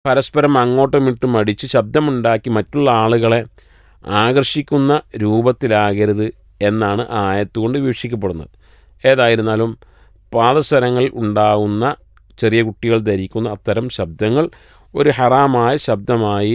പരസ്പരം അങ്ങോട്ടും ഇട്ടും അടിച്ച് ശബ്ദമുണ്ടാക്കി മറ്റുള്ള ആളുകളെ ആകർഷിക്കുന്ന രൂപത്തിലാകരുത് എന്നാണ് ആയത്തുകൊണ്ട് വീക്ഷിക്കപ്പെടുന്നത് ഏതായിരുന്നാലും പാദസരങ്ങൾ ഉണ്ടാവുന്ന ചെറിയ കുട്ടികൾ ധരിക്കുന്ന അത്തരം ശബ്ദങ്ങൾ ഒരു ഹറാമായ ശബ്ദമായി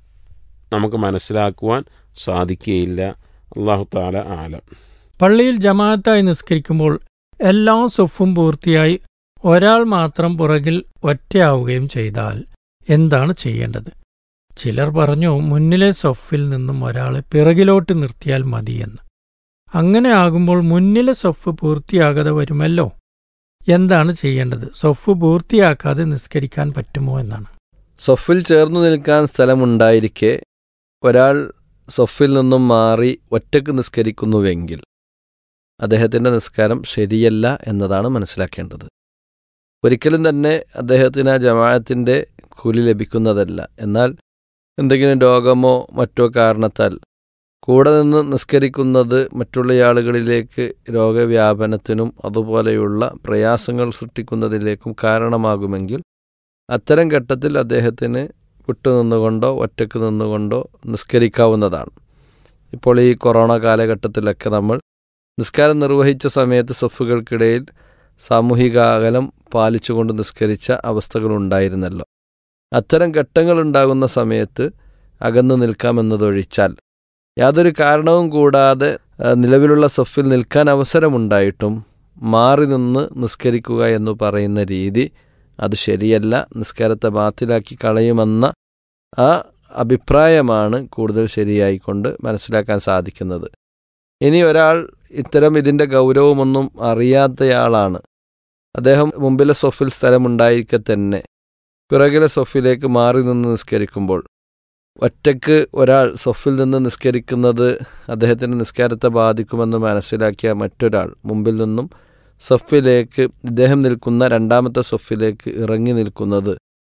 നമുക്ക് മനസ്സിലാക്കുവാൻ സാധിക്കുകയില്ല അള്ളാഹു താല ആലം പള്ളിയിൽ ജമാഅത്തായി നിസ്കരിക്കുമ്പോൾ എല്ലാ സൊഫും പൂർത്തിയായി ഒരാൾ മാത്രം പുറകിൽ ഒറ്റയാവുകയും ചെയ്താൽ എന്താണ് ചെയ്യേണ്ടത് ചിലർ പറഞ്ഞു മുന്നിലെ സൊഫിൽ നിന്നും ഒരാളെ പിറകിലോട്ട് നിർത്തിയാൽ മതിയെന്ന് അങ്ങനെ ആകുമ്പോൾ മുന്നിലെ സൊഫ് പൂർത്തിയാകാതെ വരുമല്ലോ എന്താണ് ചെയ്യേണ്ടത് സൊഫ് പൂർത്തിയാക്കാതെ നിസ്കരിക്കാൻ പറ്റുമോ എന്നാണ് സൊഫിൽ ചേർന്നു നിൽക്കാൻ സ്ഥലമുണ്ടായിരിക്കെ ഒരാൾ സൊഫിൽ നിന്നും മാറി ഒറ്റക്ക് നിസ്കരിക്കുന്നുവെങ്കിൽ അദ്ദേഹത്തിൻ്റെ നിസ്കാരം ശരിയല്ല എന്നതാണ് മനസ്സിലാക്കേണ്ടത് ഒരിക്കലും തന്നെ അദ്ദേഹത്തിന് ആ ജമാഅത്തിൻ്റെ കൂലി ലഭിക്കുന്നതല്ല എന്നാൽ എന്തെങ്കിലും രോഗമോ മറ്റോ കാരണത്താൽ കൂടെ നിന്ന് നിസ്കരിക്കുന്നത് മറ്റുള്ള ആളുകളിലേക്ക് രോഗവ്യാപനത്തിനും അതുപോലെയുള്ള പ്രയാസങ്ങൾ സൃഷ്ടിക്കുന്നതിലേക്കും കാരണമാകുമെങ്കിൽ അത്തരം ഘട്ടത്തിൽ അദ്ദേഹത്തിന് വിട്ടുനിന്നുകൊണ്ടോ ഒറ്റക്ക് നിന്നുകൊണ്ടോ നിസ്കരിക്കാവുന്നതാണ് ഇപ്പോൾ ഈ കൊറോണ കാലഘട്ടത്തിലൊക്കെ നമ്മൾ നിസ്കാരം നിർവഹിച്ച സമയത്ത് സഫുകൾക്കിടയിൽ സാമൂഹിക അകലം പാലിച്ചുകൊണ്ട് നിസ്കരിച്ച അവസ്ഥകളുണ്ടായിരുന്നല്ലോ അത്തരം ഘട്ടങ്ങളുണ്ടാകുന്ന സമയത്ത് അകന്നു നിൽക്കാമെന്നതൊഴിച്ചാൽ യാതൊരു കാരണവും കൂടാതെ ആ, നിലവിലുള്ള സഫിൽ നിൽക്കാൻ അവസരമുണ്ടായിട്ടും മാറി നിന്ന് നിസ്കരിക്കുക എന്ന് പറയുന്ന രീതി അത് ശരിയല്ല നിസ്കാരത്തെ ബാത്തിലാക്കി കളയുമെന്ന ആ അഭിപ്രായമാണ് കൂടുതൽ ശരിയായിക്കൊണ്ട് മനസ്സിലാക്കാൻ സാധിക്കുന്നത് ഇനി ഒരാൾ ഇത്തരം ഇതിൻ്റെ ഗൗരവമൊന്നും അറിയാത്തയാളാണ് അദ്ദേഹം മുമ്പിലെ സൊഫിൽ സ്ഥലമുണ്ടായിരിക്കെ തന്നെ പിറകിലെ സൊഫിലേക്ക് മാറി നിന്ന് നിസ്കരിക്കുമ്പോൾ ഒറ്റയ്ക്ക് ഒരാൾ സൊഫിൽ നിന്ന് നിസ്കരിക്കുന്നത് അദ്ദേഹത്തിൻ്റെ നിസ്കാരത്തെ ബാധിക്കുമെന്ന് മനസ്സിലാക്കിയ മറ്റൊരാൾ മുമ്പിൽ നിന്നും സൊഫിലേക്ക് ഇദ്ദേഹം നിൽക്കുന്ന രണ്ടാമത്തെ സൊഫിലേക്ക് ഇറങ്ങി നിൽക്കുന്നത്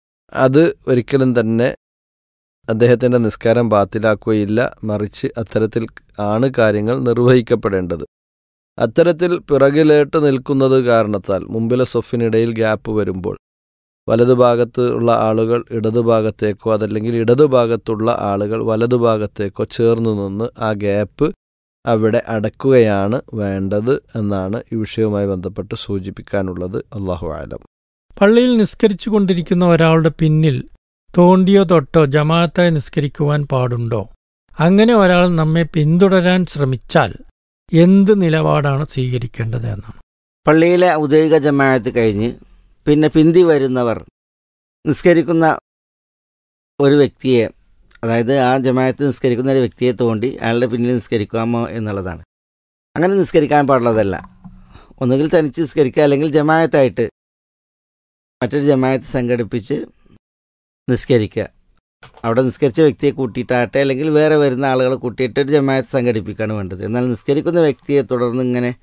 അത് ഒരിക്കലും തന്നെ അദ്ദേഹത്തിൻ്റെ നിസ്കാരം ബാത്തിലാക്കുകയില്ല മറിച്ച് അത്തരത്തിൽ ആണ് കാര്യങ്ങൾ നിർവഹിക്കപ്പെടേണ്ടത് അത്തരത്തിൽ പിറകിലേട്ട് നിൽക്കുന്നത് കാരണത്താൽ മുമ്പിലെ സൊഫിനിടയിൽ ഗ്യാപ്പ് വരുമ്പോൾ വലതുഭാഗത്ത് ഉള്ള ആളുകൾ ഇടതുഭാഗത്തേക്കോ അതല്ലെങ്കിൽ ഇടതുഭാഗത്തുള്ള ആളുകൾ വലതുഭാഗത്തേക്കോ ചേർന്ന് നിന്ന് ആ ഗ്യാപ്പ് അവിടെ അടക്കുകയാണ് വേണ്ടത് എന്നാണ് ഈ വിഷയവുമായി ബന്ധപ്പെട്ട് സൂചിപ്പിക്കാനുള്ളത് അള്ളാഹു ആലം പള്ളിയിൽ നിസ്കരിച്ചു കൊണ്ടിരിക്കുന്ന ഒരാളുടെ പിന്നിൽ തോണ്ടിയോ തൊട്ടോ ജമാഅത്തായി നിസ്കരിക്കുവാൻ പാടുണ്ടോ അങ്ങനെ ഒരാൾ നമ്മെ പിന്തുടരാൻ ശ്രമിച്ചാൽ എന്ത് നിലപാടാണ് സ്വീകരിക്കേണ്ടത് എന്നാണ് പള്ളിയിലെ ഔദ്യോഗിക ജമാഅത്ത് കഴിഞ്ഞ് പിന്നെ പിന്തി വരുന്നവർ നിസ്കരിക്കുന്ന ഒരു വ്യക്തിയെ അതായത് ആ ജമാഅത്ത് നിസ്കരിക്കുന്ന ഒരു വ്യക്തിയെ തോണ്ടി അയാളുടെ പിന്നിൽ നിസ്കരിക്കാമോ എന്നുള്ളതാണ് അങ്ങനെ നിസ്കരിക്കാൻ പാടുള്ളതല്ല ഒന്നുകിൽ തനിച്ച് നിസ്കരിക്കുക അല്ലെങ്കിൽ ജമാഅത്തായിട്ട് മറ്റൊരു ജമാഅത്ത് സംഘടിപ്പിച്ച് നിസ്കരിക്കുക അവിടെ നിസ്കരിച്ച വ്യക്തിയെ കൂട്ടിയിട്ടാട്ടെ അല്ലെങ്കിൽ വേറെ വരുന്ന ആളുകളെ കൂട്ടിയിട്ട് ഒരു ജമാഅത്ത് സംഘടിപ്പിക്കുകയാണ് വേണ്ടത് എന്നാൽ നിസ്കരിക്കുന്ന വ്യക്തിയെ തുടർന്ന് ഇങ്ങനെ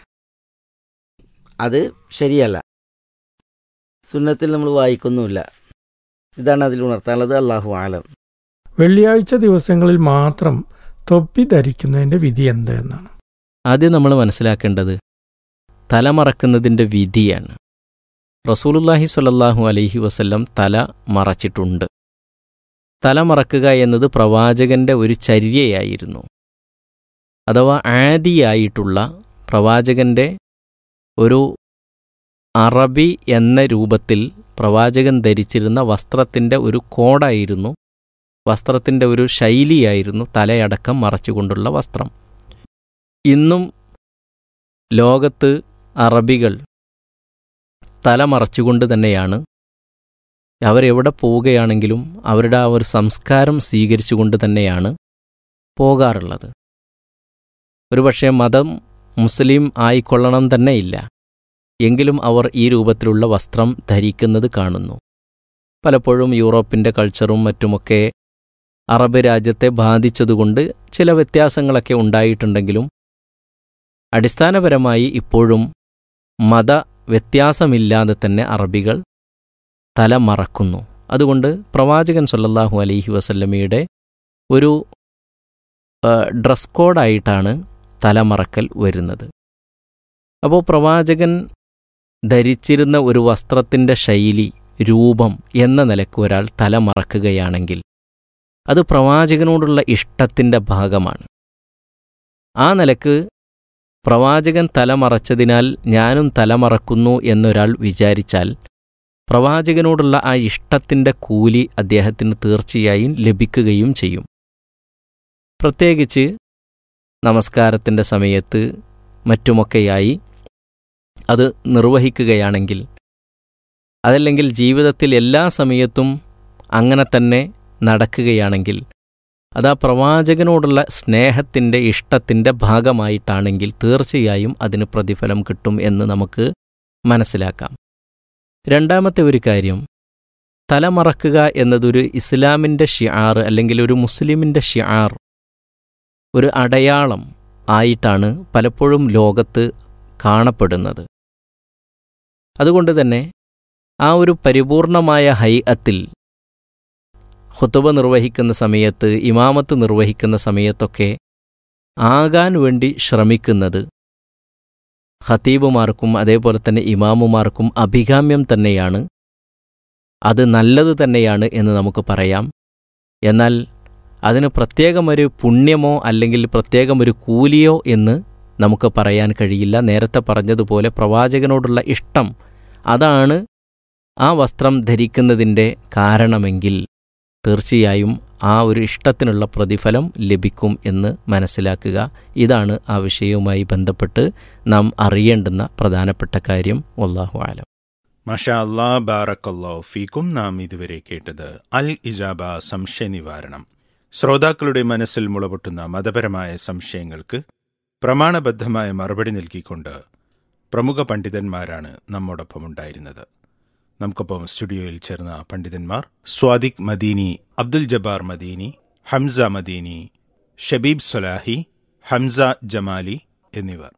അത് ശരിയല്ല സുന്നത്തിൽ നമ്മൾ വായിക്കുന്നുമില്ല ഇതാണ് അതിൽ ഉണർത്താനുള്ളത് അള്ളാഹു ആലം വെള്ളിയാഴ്ച ദിവസങ്ങളിൽ മാത്രം തൊപ്പി ധരിക്കുന്നതിന്റെ വിധി എന്ത് എന്നാണ് ആദ്യം നമ്മൾ മനസ്സിലാക്കേണ്ടത് തലമറക്കുന്നതിൻ്റെ വിധിയാണ് റസൂലുല്ലാഹി സ്വല്ലല്ലാഹു അലൈഹി വസല്ലം തല മറച്ചിട്ടുണ്ട് തല മറക്കുക എന്നത് പ്രവാചകന്റെ ഒരു ചര്യയായിരുന്നു അഥവാ ആദിയായിട്ടുള്ള പ്രവാചകന്റെ ഒരു അറബി എന്ന രൂപത്തിൽ പ്രവാചകൻ ധരിച്ചിരുന്ന വസ്ത്രത്തിൻ്റെ ഒരു കോഡായിരുന്നു വസ്ത്രത്തിൻ്റെ ഒരു ശൈലിയായിരുന്നു തലയടക്കം മറച്ചുകൊണ്ടുള്ള വസ്ത്രം ഇന്നും ലോകത്ത് അറബികൾ തല മറച്ചുകൊണ്ട് തന്നെയാണ് അവരെവിടെ പോവുകയാണെങ്കിലും അവരുടെ ആ ഒരു സംസ്കാരം സ്വീകരിച്ചുകൊണ്ട് തന്നെയാണ് പോകാറുള്ളത് ഒരുപക്ഷെ മതം മുസ്ലിം ആയിക്കൊള്ളണം തന്നെയില്ല എങ്കിലും അവർ ഈ രൂപത്തിലുള്ള വസ്ത്രം ധരിക്കുന്നത് കാണുന്നു പലപ്പോഴും യൂറോപ്പിൻ്റെ കൾച്ചറും മറ്റുമൊക്കെ അറബ് രാജ്യത്തെ ബാധിച്ചതുകൊണ്ട് ചില വ്യത്യാസങ്ങളൊക്കെ ഉണ്ടായിട്ടുണ്ടെങ്കിലും അടിസ്ഥാനപരമായി ഇപ്പോഴും മത വ്യത്യാസമില്ലാതെ തന്നെ അറബികൾ തല മറക്കുന്നു അതുകൊണ്ട് പ്രവാചകൻ സല്ലല്ലാഹു അലൈഹി വസല്ലമയുടെ ഒരു ആ, ഡ്രസ് കോഡായിട്ടാണ് തലമറക്കൽ വരുന്നത് അപ്പോൾ പ്രവാചകൻ ധരിച്ചിരുന്ന ഒരു വസ്ത്രത്തിൻ്റെ ശൈലി രൂപം എന്ന നിലക്ക് ഒരാൾ തലമറക്കുകയാണെങ്കിൽ അത് പ്രവാചകനോടുള്ള ഇഷ്ടത്തിൻ്റെ ഭാഗമാണ് ആ നിലക്ക് പ്രവാചകൻ തലമറച്ചതിനാൽ ഞാനും തലമറക്കുന്നു എന്നൊരാൾ വിചാരിച്ചാൽ പ്രവാചകനോടുള്ള ആ ഇഷ്ടത്തിൻ്റെ കൂലി അദ്ദേഹത്തിന് തീർച്ചയായും ലഭിക്കുകയും ചെയ്യും പ്രത്യേകിച്ച് നമസ്കാരത്തിൻ്റെ സമയത്ത് മറ്റുമൊക്കെയായി അത് നിർവഹിക്കുകയാണെങ്കിൽ അതല്ലെങ്കിൽ ജീവിതത്തിൽ എല്ലാ സമയത്തും അങ്ങനെ തന്നെ നടക്കുകയാണെങ്കിൽ അത് ആ പ്രവാചകനോടുള്ള സ്നേഹത്തിൻ്റെ ഇഷ്ടത്തിൻ്റെ ഭാഗമായിട്ടാണെങ്കിൽ തീർച്ചയായും അതിന് പ്രതിഫലം കിട്ടും എന്ന് നമുക്ക് മനസ്സിലാക്കാം രണ്ടാമത്തെ ഒരു കാര്യം തലമറക്കുക എന്നതൊരു ഇസ്ലാമിൻ്റെ ഷിയാർ അല്ലെങ്കിൽ ഒരു മുസ്ലിമിൻ്റെ ഷിയാർ ഒരു അടയാളം ആയിട്ടാണ് പലപ്പോഴും ലോകത്ത് കാണപ്പെടുന്നത് അതുകൊണ്ട് തന്നെ ആ ഒരു പരിപൂർണമായ ഹൈഅത്തിൽ ഹുത്തുബ നിർവഹിക്കുന്ന സമയത്ത് ഇമാമത്ത് നിർവഹിക്കുന്ന സമയത്തൊക്കെ ആകാൻ വേണ്ടി ശ്രമിക്കുന്നത് ഖത്തീബുമാർക്കും അതേപോലെ തന്നെ ഇമാമുമാർക്കും അഭികാമ്യം തന്നെയാണ് അത് നല്ലത് തന്നെയാണ് എന്ന് നമുക്ക് പറയാം എന്നാൽ അതിന് പ്രത്യേകമൊരു പുണ്യമോ അല്ലെങ്കിൽ പ്രത്യേകമൊരു കൂലിയോ എന്ന് നമുക്ക് പറയാൻ കഴിയില്ല നേരത്തെ പറഞ്ഞതുപോലെ പ്രവാചകനോടുള്ള ഇഷ്ടം അതാണ് ആ വസ്ത്രം ധരിക്കുന്നതിൻ്റെ കാരണമെങ്കിൽ തീർച്ചയായും ആ ഒരു ഇഷ്ടത്തിനുള്ള പ്രതിഫലം ലഭിക്കും എന്ന് മനസ്സിലാക്കുക ഇതാണ് ആ വിഷയവുമായി ബന്ധപ്പെട്ട് നാം അറിയേണ്ടുന്ന പ്രധാനപ്പെട്ട കാര്യം വല്ലാഹു ആലം മഷാ അല്ലാ ബാറക്കല്ലോ ഫീക്കും നാം ഇതുവരെ കേട്ടത് അൽ ഇജാബ സംശയ നിവാരണം ശ്രോതാക്കളുടെ മനസ്സിൽ മുളപൊട്ടുന്ന മതപരമായ സംശയങ്ങൾക്ക് പ്രമാണബദ്ധമായ മറുപടി നൽകിക്കൊണ്ട് പ്രമുഖ പണ്ഡിതന്മാരാണ് നമ്മോടൊപ്പം ഉണ്ടായിരുന്നത് നമുക്കൊപ്പം സ്റ്റുഡിയോയിൽ ചേർന്ന പണ്ഡിതന്മാർ സ്വാദിഖ് മദീനി അബ്ദുൽ ജബ്ബാർ മദീനി ഹംസ മദീനി ഷബീബ് സൊലാഹി ഹംസ ജമാലി എന്നിവർ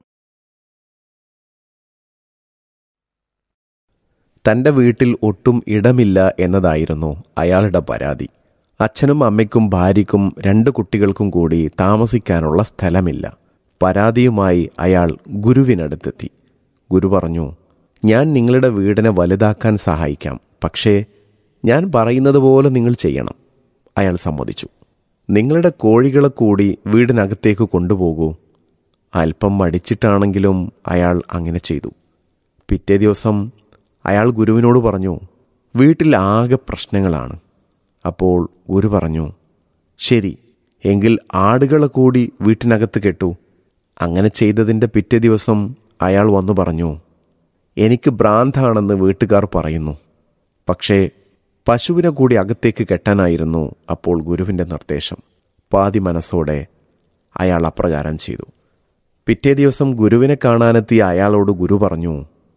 തന്റെ വീട്ടിൽ ഒട്ടും ഇടമില്ല എന്നതായിരുന്നു അയാളുടെ പരാതി അച്ഛനും അമ്മയ്ക്കും ഭാര്യയ്ക്കും രണ്ട് കുട്ടികൾക്കും കൂടി താമസിക്കാനുള്ള സ്ഥലമില്ല പരാതിയുമായി അയാൾ ഗുരുവിനടുത്തെത്തി ഗുരു പറഞ്ഞു ഞാൻ നിങ്ങളുടെ വീടിനെ വലുതാക്കാൻ സഹായിക്കാം പക്ഷേ ഞാൻ പറയുന്നത് പോലെ നിങ്ങൾ ചെയ്യണം അയാൾ സമ്മതിച്ചു നിങ്ങളുടെ കോഴികളെ കൂടി വീടിനകത്തേക്ക് കൊണ്ടുപോകൂ അല്പം മടിച്ചിട്ടാണെങ്കിലും അയാൾ അങ്ങനെ ചെയ്തു പിറ്റേ ദിവസം അയാൾ ഗുരുവിനോട് പറഞ്ഞു വീട്ടിൽ ആകെ പ്രശ്നങ്ങളാണ് അപ്പോൾ ഗുരു പറഞ്ഞു ശരി എങ്കിൽ ആടുകളെ കൂടി വീട്ടിനകത്ത് കെട്ടു അങ്ങനെ ചെയ്തതിൻ്റെ പിറ്റേ ദിവസം അയാൾ വന്നു പറഞ്ഞു എനിക്ക് ഭ്രാന്താണെന്ന് വീട്ടുകാർ പറയുന്നു പക്ഷേ പശുവിനെ കൂടി അകത്തേക്ക് കെട്ടാനായിരുന്നു അപ്പോൾ ഗുരുവിൻ്റെ നിർദ്ദേശം പാതി മനസ്സോടെ അയാൾ അപ്രകാരം ചെയ്തു പിറ്റേ ദിവസം ഗുരുവിനെ കാണാനെത്തിയ അയാളോട് ഗുരു പറഞ്ഞു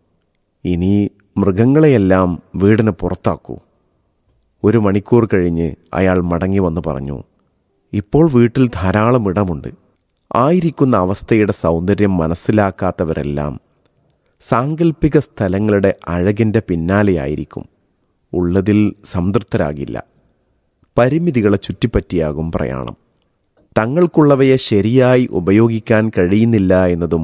ഇനി മൃഗങ്ങളെയെല്ലാം വീടിന് പുറത്താക്കൂ ഒരു മണിക്കൂർ കഴിഞ്ഞ് അയാൾ മടങ്ങി വന്ന് പറഞ്ഞു ഇപ്പോൾ വീട്ടിൽ ധാരാളം ഇടമുണ്ട് ആയിരിക്കുന്ന അവസ്ഥയുടെ സൗന്ദര്യം മനസ്സിലാക്കാത്തവരെല്ലാം സാങ്കല്പിക സ്ഥലങ്ങളുടെ അഴകിൻ്റെ പിന്നാലെയായിരിക്കും ഉള്ളതിൽ സംതൃപ്തരാകില്ല പരിമിതികളെ ചുറ്റിപ്പറ്റിയാകും പ്രയാണം തങ്ങൾക്കുള്ളവയെ ശരിയായി ഉപയോഗിക്കാൻ കഴിയുന്നില്ല എന്നതും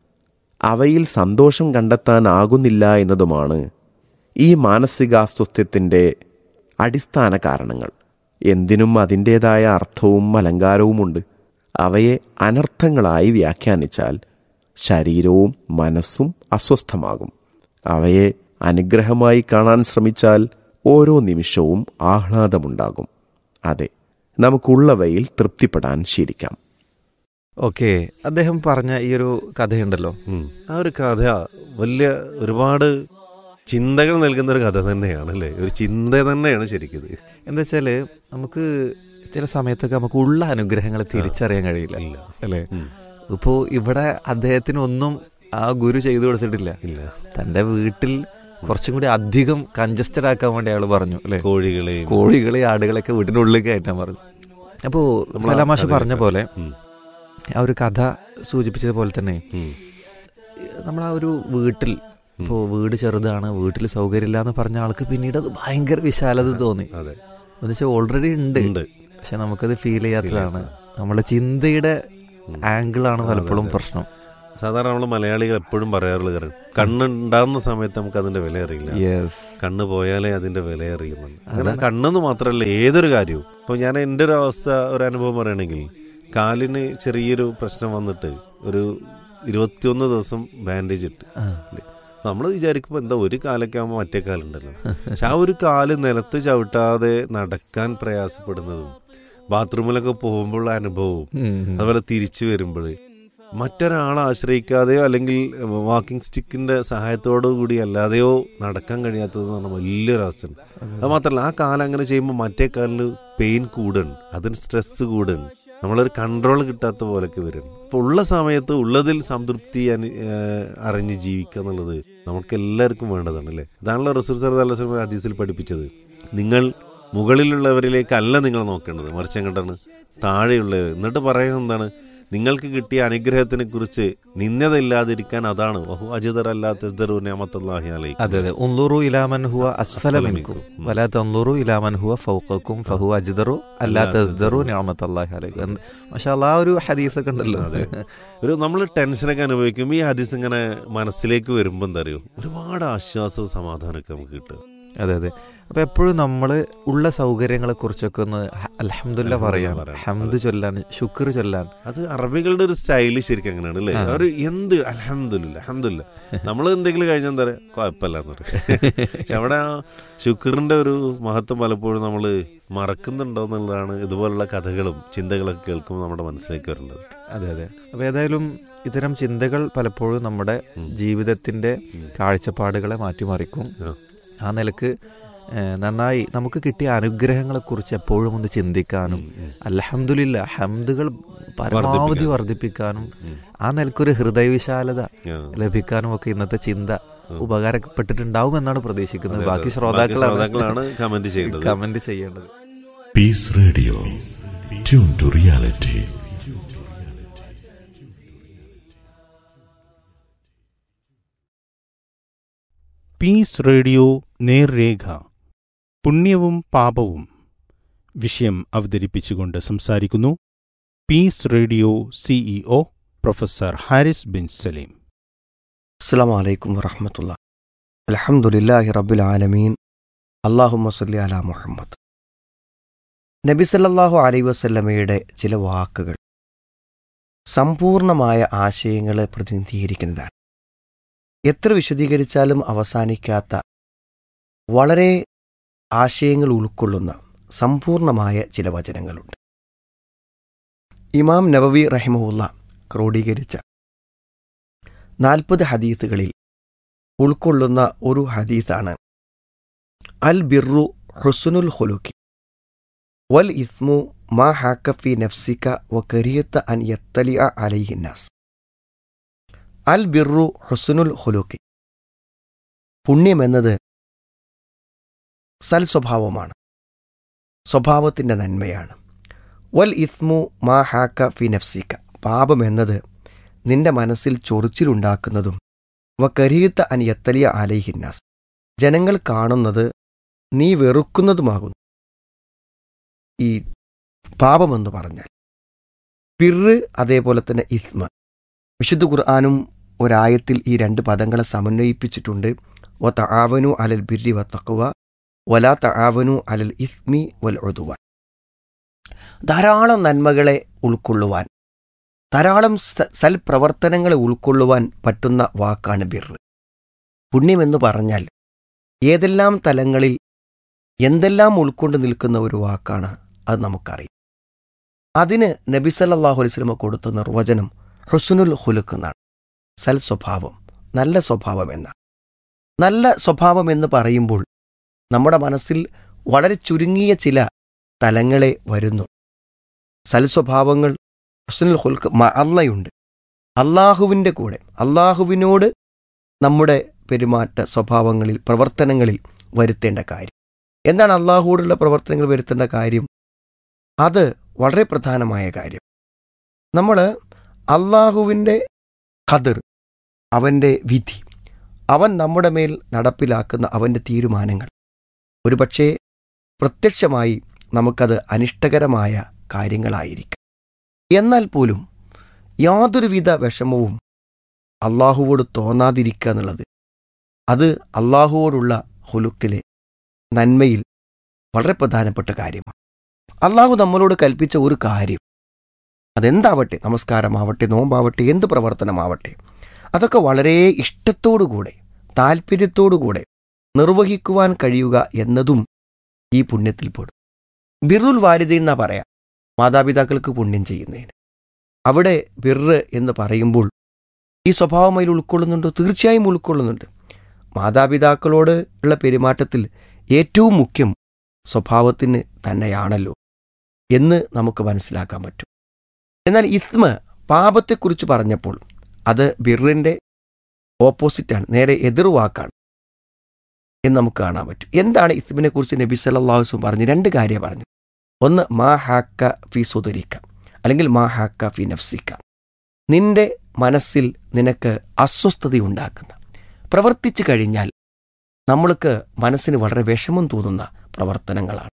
അവയിൽ സന്തോഷം കണ്ടെത്താനാകുന്നില്ല എന്നതുമാണ് ഈ മാനസികാസ്വസ്ഥ്യത്തിൻ്റെ അടിസ്ഥാന കാരണങ്ങൾ എന്തിനും അതിൻ്റേതായ അർത്ഥവും അലങ്കാരവുമുണ്ട് അവയെ അനർത്ഥങ്ങളായി വ്യാഖ്യാനിച്ചാൽ ശരീരവും മനസ്സും അസ്വസ്ഥമാകും അവയെ അനുഗ്രഹമായി കാണാൻ ശ്രമിച്ചാൽ ഓരോ നിമിഷവും ആഹ്ലാദമുണ്ടാകും അതെ നമുക്കുള്ളവയിൽ തൃപ്തിപ്പെടാൻ ശീലിക്കാം ഓക്കെ അദ്ദേഹം പറഞ്ഞ ഈ ഒരു കഥയുണ്ടല്ലോ ഉം. ആ ഒരു കഥ വലിയ ഒരുപാട് ചിന്തകൾ നൽകുന്ന ഒരു കഥ തന്നെയാണ് അല്ലേ ഒരു ചിന്ത തന്നെയാണ് ശരിക്കും ഇത്. എന്താ വെച്ചാല് നമുക്ക് ചില സമയത്തൊക്കെ നമുക്ക് ഉള്ള അനുഗ്രഹങ്ങളെ തിരിച്ചറിയാൻ കഴിയില്ല ഇല്ല അല്ലേ ഉം. ഇപ്പോ ഇവിടെ അദ്ദേഹത്തിന് ഒന്നും ആ ഗുരു ചെയ്തു കൊടുത്തിട്ടില്ല ഇല്ല തന്റെ വീട്ടിൽ കുറച്ചും കൂടി അധികം കൺജസ്റ്റഡ് ആക്കാൻ വേണ്ടി അയാൾ പറഞ്ഞു അല്ലെ കോഴികളെയും കോഴികളെ ആടുകളൊക്കെ വീടിനുള്ളിൽ കയറ്റാൻ പറഞ്ഞു അപ്പോ നമ്മൾ ആ സലാമാഷ് കഥയൊക്കെ- പറഞ്ഞ പോലെ ഉം. ആ ഒരു കഥ സൂചിപ്പിച്ചതുപോലെ തന്നെ ഉം. നമ്മൾ ആ ഒരു വീട്ടിൽ ഇപ്പോൾ വീട് ചെറുതാണ് വീട്ടിൽ സൗകര്യമില്ല എന്ന് പറഞ്ഞ ആൾക്ക് പിന്നീട് അത് ഭയങ്കര വിശാലത തോന്നി അതെ എന്ന് വെച്ചാൽ ഓൾറെഡി ഉണ്ട് ഉണ്ട് പക്ഷെ നമുക്കത് ഫീൽ ചെയ്യാത്തതാണ് ചെയ്യാത്തതാണ്. നമ്മുടെ ചിന്തയുടെ ഉം. ആംഗിളാണ് അതെ, പലപ്പോഴും അതെ. പ്രശ്നം സാധാരണ നമ്മൾ മലയാളികൾ എപ്പോഴും പറയാറുള്ള കാര്യം കണ്ണുണ്ടാകുന്ന സമയത്ത് നമുക്ക് അതിന്റെ വില അറിയില്ല യെസ് കണ്ണ് പോയാലേ അതിന്റെ വില അറിയുന്നുള്ളൂ അങ്ങനെ കണ്ണെന്ന് മാത്രമല്ല ഏതൊരു കാര്യവും ഇപ്പോൾ ഞാൻ എൻ്റെ ഒരു അവസ്ഥ ഒരു അനുഭവം പറയുകയാണെങ്കിൽ കാലിന് ചെറിയൊരു പ്രശ്നം വന്നിട്ട് ഒരു ഇരുപത്തിയൊന്ന് ദിവസം ബാൻഡേജ് ഇട്ട് നമ്മൾ വിചാരിക്കുമ്പോൾ എന്താ ഒരു കാലൊക്കെ ആകുമ്പോൾ മറ്റേ കാലുണ്ടല്ലോ പക്ഷെ ആ ഒരു കാല് നിലത്ത് ചവിട്ടാതെ നടക്കാൻ പ്രയാസപ്പെടുന്നതും ബാത്റൂമിലൊക്കെ പോകുമ്പോഴുള്ള അനുഭവവും അതുപോലെ തിരിച്ചു വരുമ്പോൾ മറ്റൊരാളെ ആശ്രയിക്കാതെയോ അല്ലെങ്കിൽ വാക്കിംഗ് സ്റ്റിക്കിന്റെ സഹായത്തോടു കൂടി അല്ലാതെയോ നടക്കാൻ കഴിയാത്തത് എന്ന് പറഞ്ഞാൽ വലിയൊരു അവസ്ഥയാണ് അത് മാത്രമല്ല ആ കാലം അങ്ങനെ ചെയ്യുമ്പോൾ മറ്റേ കാലിൽ പെയിൻ കൂടുകയാണ് അതിന് സ്ട്രെസ് കൂടുകയാണ് നമ്മളൊരു കൺട്രോൾ കിട്ടാത്ത പോലൊക്കെ വരും അപ്പോൾ ഉള്ള സമയത്ത് ഉള്ളതിൽ സംതൃപ്തി അനു- ഏഹ് അറിഞ്ഞ് ജീവിക്കുക എന്നുള്ളത് നമുക്ക് എല്ലാവർക്കും വേണ്ടതാണ് അല്ലേ അതാണല്ലോ റസൂൽ സർ അല്ല ഹദീസിൽ പഠിപ്പിച്ചത് നിങ്ങൾ മുകളിലുള്ളവരിലേക്കല്ല നിങ്ങൾ നോക്കേണ്ടത് മറിച്ച് എങ്ങോട്ടാണ് താഴെയുള്ളവർ എന്നിട്ട് പറയുന്നത് എന്താണ് നിങ്ങൾക്ക് കിട്ടിയ അനുഗ്രഹത്തിനെ കുറിച്ച് നിന്ദതയില്ലാതിരിക്കാൻ അതാണ് വഹു അജിതർ അല്ലാത്ത അതെ അതെ ഉള്ളൂറു ഇലാമൻ ഹുവ അസ്ഫല മിൻകും വലാ തന്ദുറു ഇലാമൻ ഹുവ ഫൗഖക്കും ഫഹു അജ്ദറു അല്ലാ തസ്ദറു നിഅമത്തല്ലാഹി അലൈക്കും മാഷാല്ലാ ആ ഒരു ഹദീസ് ഒക്കെ ഉണ്ടല്ലോ അതെ. ഒരു നമ്മൾ ടെൻഷനൊക്കെ അനുഭവിക്കുമ്പോൾ ഈ ഹദീസ് ഇങ്ങനെ മനസ്സിലേക്ക് വരുമ്പോൾ എന്താ അറിയോ ഒരുപാട് ആശ്വാസവും സമാധാനമൊക്കെ നമുക്ക് കിട്ടുക അതെ അതെ അപ്പൊ എപ്പോഴും നമ്മൾ ഉള്ള സൗകര്യങ്ങളെ കുറിച്ചൊക്കെ ഒന്ന് അലഹമുല്ല പറയാൻ പറയാൻ. ഹംദ് ചൊല്ലാൻ ശുക്ർ ചൊല്ലാൻ അത് അറബികളുടെ ഒരു സ്റ്റൈല് ശരിക്കും അങ്ങനെയാണ് അല്ലേ ആ. അവർ എന്ത് അലഹമില്ല അഹമ്മദില്ല നമ്മൾ എന്തെങ്കിലും കഴിഞ്ഞാൽ എന്താ പറയുക കുഴപ്പമില്ല എന്ന് പറയും പക്ഷെ അവിടെ ആ ശുക്രിന്റെ ഒരു മഹത്വം പലപ്പോഴും നമ്മൾ മറക്കുന്നുണ്ടോ എന്നുള്ളതാണ് ഇതുപോലുള്ള കഥകളും ചിന്തകളൊക്കെ കേൾക്കുമ്പോൾ നമ്മുടെ മനസ്സിലേക്ക് വരേണ്ടത് അതെ അതെ അപ്പൊ ഏതായാലും ഇത്തരം ചിന്തകൾ പലപ്പോഴും നമ്മുടെ ഉം. ജീവിതത്തിന്റെ ഉം. കാഴ്ചപ്പാടുകളെ മാറ്റിമറിക്കും ആ. ആ നിലക്ക് ഏഹ്, നന്നായി നമുക്ക് കിട്ടിയ അനുഗ്രഹങ്ങളെ കുറിച്ച് എപ്പോഴും ഒന്ന് ചിന്തിക്കാനും ഉം, ഉം. അലഹമുല്ല ഹംദുകൾ പരമാവധി വർദ്ധിപ്പിക്കാൻ. വർദ്ധിപ്പിക്കാനും ഉം. ആ നിലക്കൊരു ഹൃദയവിശാലത ആ. ലഭിക്കാനും ഒക്കെ ഇന്നത്തെ ചിന്ത ഉം. ഉപകാരപ്പെട്ടിട്ടുണ്ടാവും എന്നാണ് പ്രതീക്ഷിക്കുന്നത് അതെ, ബാക്കി അതെ. ശ്രോതാക്കളാണ് ശ്രോതാക്കളാണ് കമന്റ് ചെയ്യേണ്ടത് കമന്റ് ചെയ്യേണ്ടത് Peace Radio. Tune to reality. Peace radio നേർരേഖ പുണ്യവും പാപവും വിഷയം അവതരിപ്പിച്ചുകൊണ്ട് സംസാരിക്കുന്നു peace radio CEO professor Haris bin Saleem അസ്സാം വലൈക്കും വറഹമത്തുള്ള അലഹമുല്ലാഹി റബ്ബുൽ ആലമീൻ അള്ളാഹുമ്മ സല്ലി അല മുഹമ്മദ് നബി സല്ലല്ലാഹു അലൈ വസല്ലമയുടെ ചില വാക്കുകൾ സമ്പൂർണമായ ആശയങ്ങളെ പ്രതിനിധീകരിക്കുന്നതാണ് എത്ര വിശദീകരിച്ചാലും അവസാനിക്കാത്ത വളരെ ആശയങ്ങൾ ഉൾക്കൊള്ളുന്ന സമ്പൂർണമായ ചില വചനങ്ങളുണ്ട് ഇമാം നബവി റഹിമഹുല്ല ക്രോഡീകരിച്ച നാൽപ്പത് ഹദീസുകളിൽ ഉൾക്കൊള്ളുന്ന ഒരു ഹദീസാണ് അൽ ബിറു ഹുസ്നുൽ ഹുലുക്കി വൽ ഇസ്മു മാ ഹാക്കഫി നഫ്സിക വ കരിയത്ത അൻ യത്തലി അലൈഹിന്നാസ് അൽ ബിറു ഹുസ്നുൽ ഹുലുക്കി പുണ്യമെന്നത് സൽ സ്വഭാവമാണ് സ്വഭാവത്തിൻ്റെ നന്മയാണ് വൽ ഇസ്മു മാ ഹാക്ക ഫി നഫ്സിക പാപമെന്നത് നിന്റെ മനസ്സിൽ ചൊറിച്ചിലുണ്ടാക്കുന്നതും വ കരീത്ത അൻ യത്തലിയ അലൈഹിന്നാസ് ജനങ്ങൾ കാണുന്നത് നീ വെറുക്കുന്നതുമാകുന്നു ഈ പാപമെന്ന് പറഞ്ഞാൽ പിറ് അതേപോലെ തന്നെ ഇസ്മ വിശുദ്ധ ഖുർആാനും ഒരായത്തിൽ ഈ രണ്ട് പദങ്ങളെ സമന്വയിപ്പിച്ചിട്ടുണ്ട് വ തആവനു അലൽ ബിരി വ തഖ്വ വലാ തആവനു അലൽ ഇസ്മി വൽ ഉദുവാൻ ധാരാളം നന്മകളെ ഉൾക്കൊള്ളുവാൻ ധാരാളം സ- സൽപ്രവർത്തനങ്ങളെ ഉൾക്കൊള്ളുവാൻ പറ്റുന്ന വാക്കാണ് ബിർ പുണ്യമെന്ന് പറഞ്ഞാൽ ഏതെല്ലാം തലങ്ങളിൽ എന്തെല്ലാം ഉൾക്കൊണ്ട് നിൽക്കുന്ന ഒരു വാക്കാണ് അത് നമുക്കറിയാം അതിന് നബി സല്ലല്ലാഹു അലൈഹി വസല്ലമ കൊടുത്ത നിർവചനം ഹുസ്നുൽ ഹുലുക്ക് എന്നാണ് സൽ സ്വഭാവം നല്ല സ്വഭാവം എന്നാണ് നല്ല സ്വഭാവം എന്ന് പറയുമ്പോൾ നമ്മുടെ മനസ്സിൽ വളരെ ചുരുങ്ങിയ ചില തലങ്ങളെ വരുന്നു സൽസ്വഭാവങ്ങൾ ഹുസ്നുൽ ഹുൽക്ക് അള്ളയുണ്ട് അള്ളാഹുവിൻ്റെ കൂടെ അള്ളാഹുവിനോട് നമ്മുടെ പെരുമാറ്റ സ്വഭാവങ്ങളിൽ പ്രവർത്തനങ്ങളിൽ വരുത്തേണ്ട കാര്യം എന്താണ് അള്ളാഹുവോടുള്ള പ്രവർത്തനങ്ങൾ വരുത്തേണ്ട കാര്യം അത് വളരെ പ്രധാനമായ കാര്യം നമ്മൾ അള്ളാഹുവിൻ്റെ ഖദർ അവൻ്റെ വിധി അവൻ നമ്മുടെ മേൽ നടപ്പിലാക്കുന്ന അവൻ്റെ തീരുമാനങ്ങൾ ഒരുപക്ഷേ പ്രത്യക്ഷമായി നമുക്കത് അനിഷ്ടകരമായ കാര്യങ്ങളായിരിക്കും എന്നാൽ പോലും യാതൊരുവിധ വിഷമവും അള്ളാഹുവോട് തോന്നാതിരിക്കുക എന്നുള്ളത് അത് അള്ളാഹുവോടുള്ള ഹുലുക്കിലെ നന്മയിൽ വളരെ പ്രധാനപ്പെട്ട കാര്യമാണ് അള്ളാഹു നമ്മളോട് കൽപ്പിച്ച ഒരു കാര്യം അതെന്താവട്ടെ നമസ്കാരമാവട്ടെ നോമ്പാവട്ടെ എന്ത് പ്രവർത്തനമാവട്ടെ അതൊക്കെ വളരെ ഇഷ്ടത്തോടുകൂടെ താല്പര്യത്തോടുകൂടെ നിർവഹിക്കുവാൻ കഴിയുക എന്നതും ഈ പുണ്യത്തിൽപ്പെടും ബിറുൽ വാരിദ എന്നാ പറയാം മാതാപിതാക്കൾക്ക് പുണ്യം ചെയ്യുന്നതിന് അവിടെ ബിറ് എന്ന് പറയുമ്പോൾ ഈ സ്വഭാവം അതിൽ ഉൾക്കൊള്ളുന്നുണ്ടോ തീർച്ചയായും ഉൾക്കൊള്ളുന്നുണ്ട് മാതാപിതാക്കളോട് ഉള്ള പെരുമാറ്റത്തിൽ ഏറ്റവും മുഖ്യം സ്വഭാവത്തിന് തന്നെയാണല്ലോ എന്ന് നമുക്ക് മനസ്സിലാക്കാൻ പറ്റും എന്നാൽ ഇസ്മ പാപത്തെക്കുറിച്ച് പറഞ്ഞപ്പോൾ അത് ബിറിൻ്റെ ഓപ്പോസിറ്റാണ് നേരെ എതിർവാക്കാണ് എന്ന് നമുക്ക് കാണാൻ പറ്റും എന്താണ് ഇസ്മിനെ കുറിച്ച് നബി സല്ലാഹുസും പറഞ്ഞ് രണ്ട് കാര്യം പറഞ്ഞു ഒന്ന് മാ ഹാക്ക ഫി സുതരിക്ക അല്ലെങ്കിൽ മാ ഹാക്ക ഫി നഫ്സിക്ക നിന്റെ മനസ്സിൽ നിനക്ക് അസ്വസ്ഥതയുണ്ടാക്കുന്ന പ്രവർത്തിച്ചു കഴിഞ്ഞാൽ നമ്മൾക്ക് മനസ്സിന് വളരെ വിഷമം തോന്നുന്ന പ്രവർത്തനങ്ങളാണ്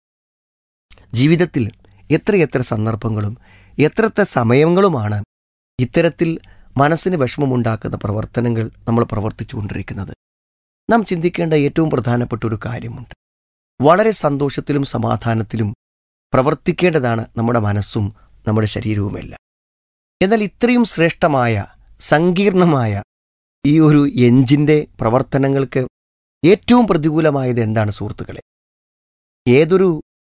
ജീവിതത്തിൽ എത്രയെത്ര സന്ദർഭങ്ങളും എത്രയെത്ര സമയങ്ങളുമാണ് ഇത്തരത്തിൽ മനസ്സിന് വിഷമമുണ്ടാക്കുന്ന പ്രവർത്തനങ്ങൾ നമ്മൾ പ്രവർത്തിച്ചുകൊണ്ടിരിക്കുന്നത് നാം ചിന്തിക്കേണ്ട ഏറ്റവും പ്രധാനപ്പെട്ട ഒരു കാര്യമുണ്ട് വളരെ സന്തോഷത്തിലും സമാധാനത്തിലും പ്രവർത്തിക്കേണ്ടതാണ് നമ്മുടെ മനസ്സും നമ്മുടെ ശരീരവുമെല്ലാം എന്നാൽ ഇത്രയും ശ്രേഷ്ഠമായ സങ്കീർണമായ ഈ ഒരു എഞ്ചിൻ്റെ പ്രവർത്തനങ്ങൾക്ക് ഏറ്റവും പ്രതികൂലമായത് എന്താണ് സുഹൃത്തുക്കളെ ഏതൊരു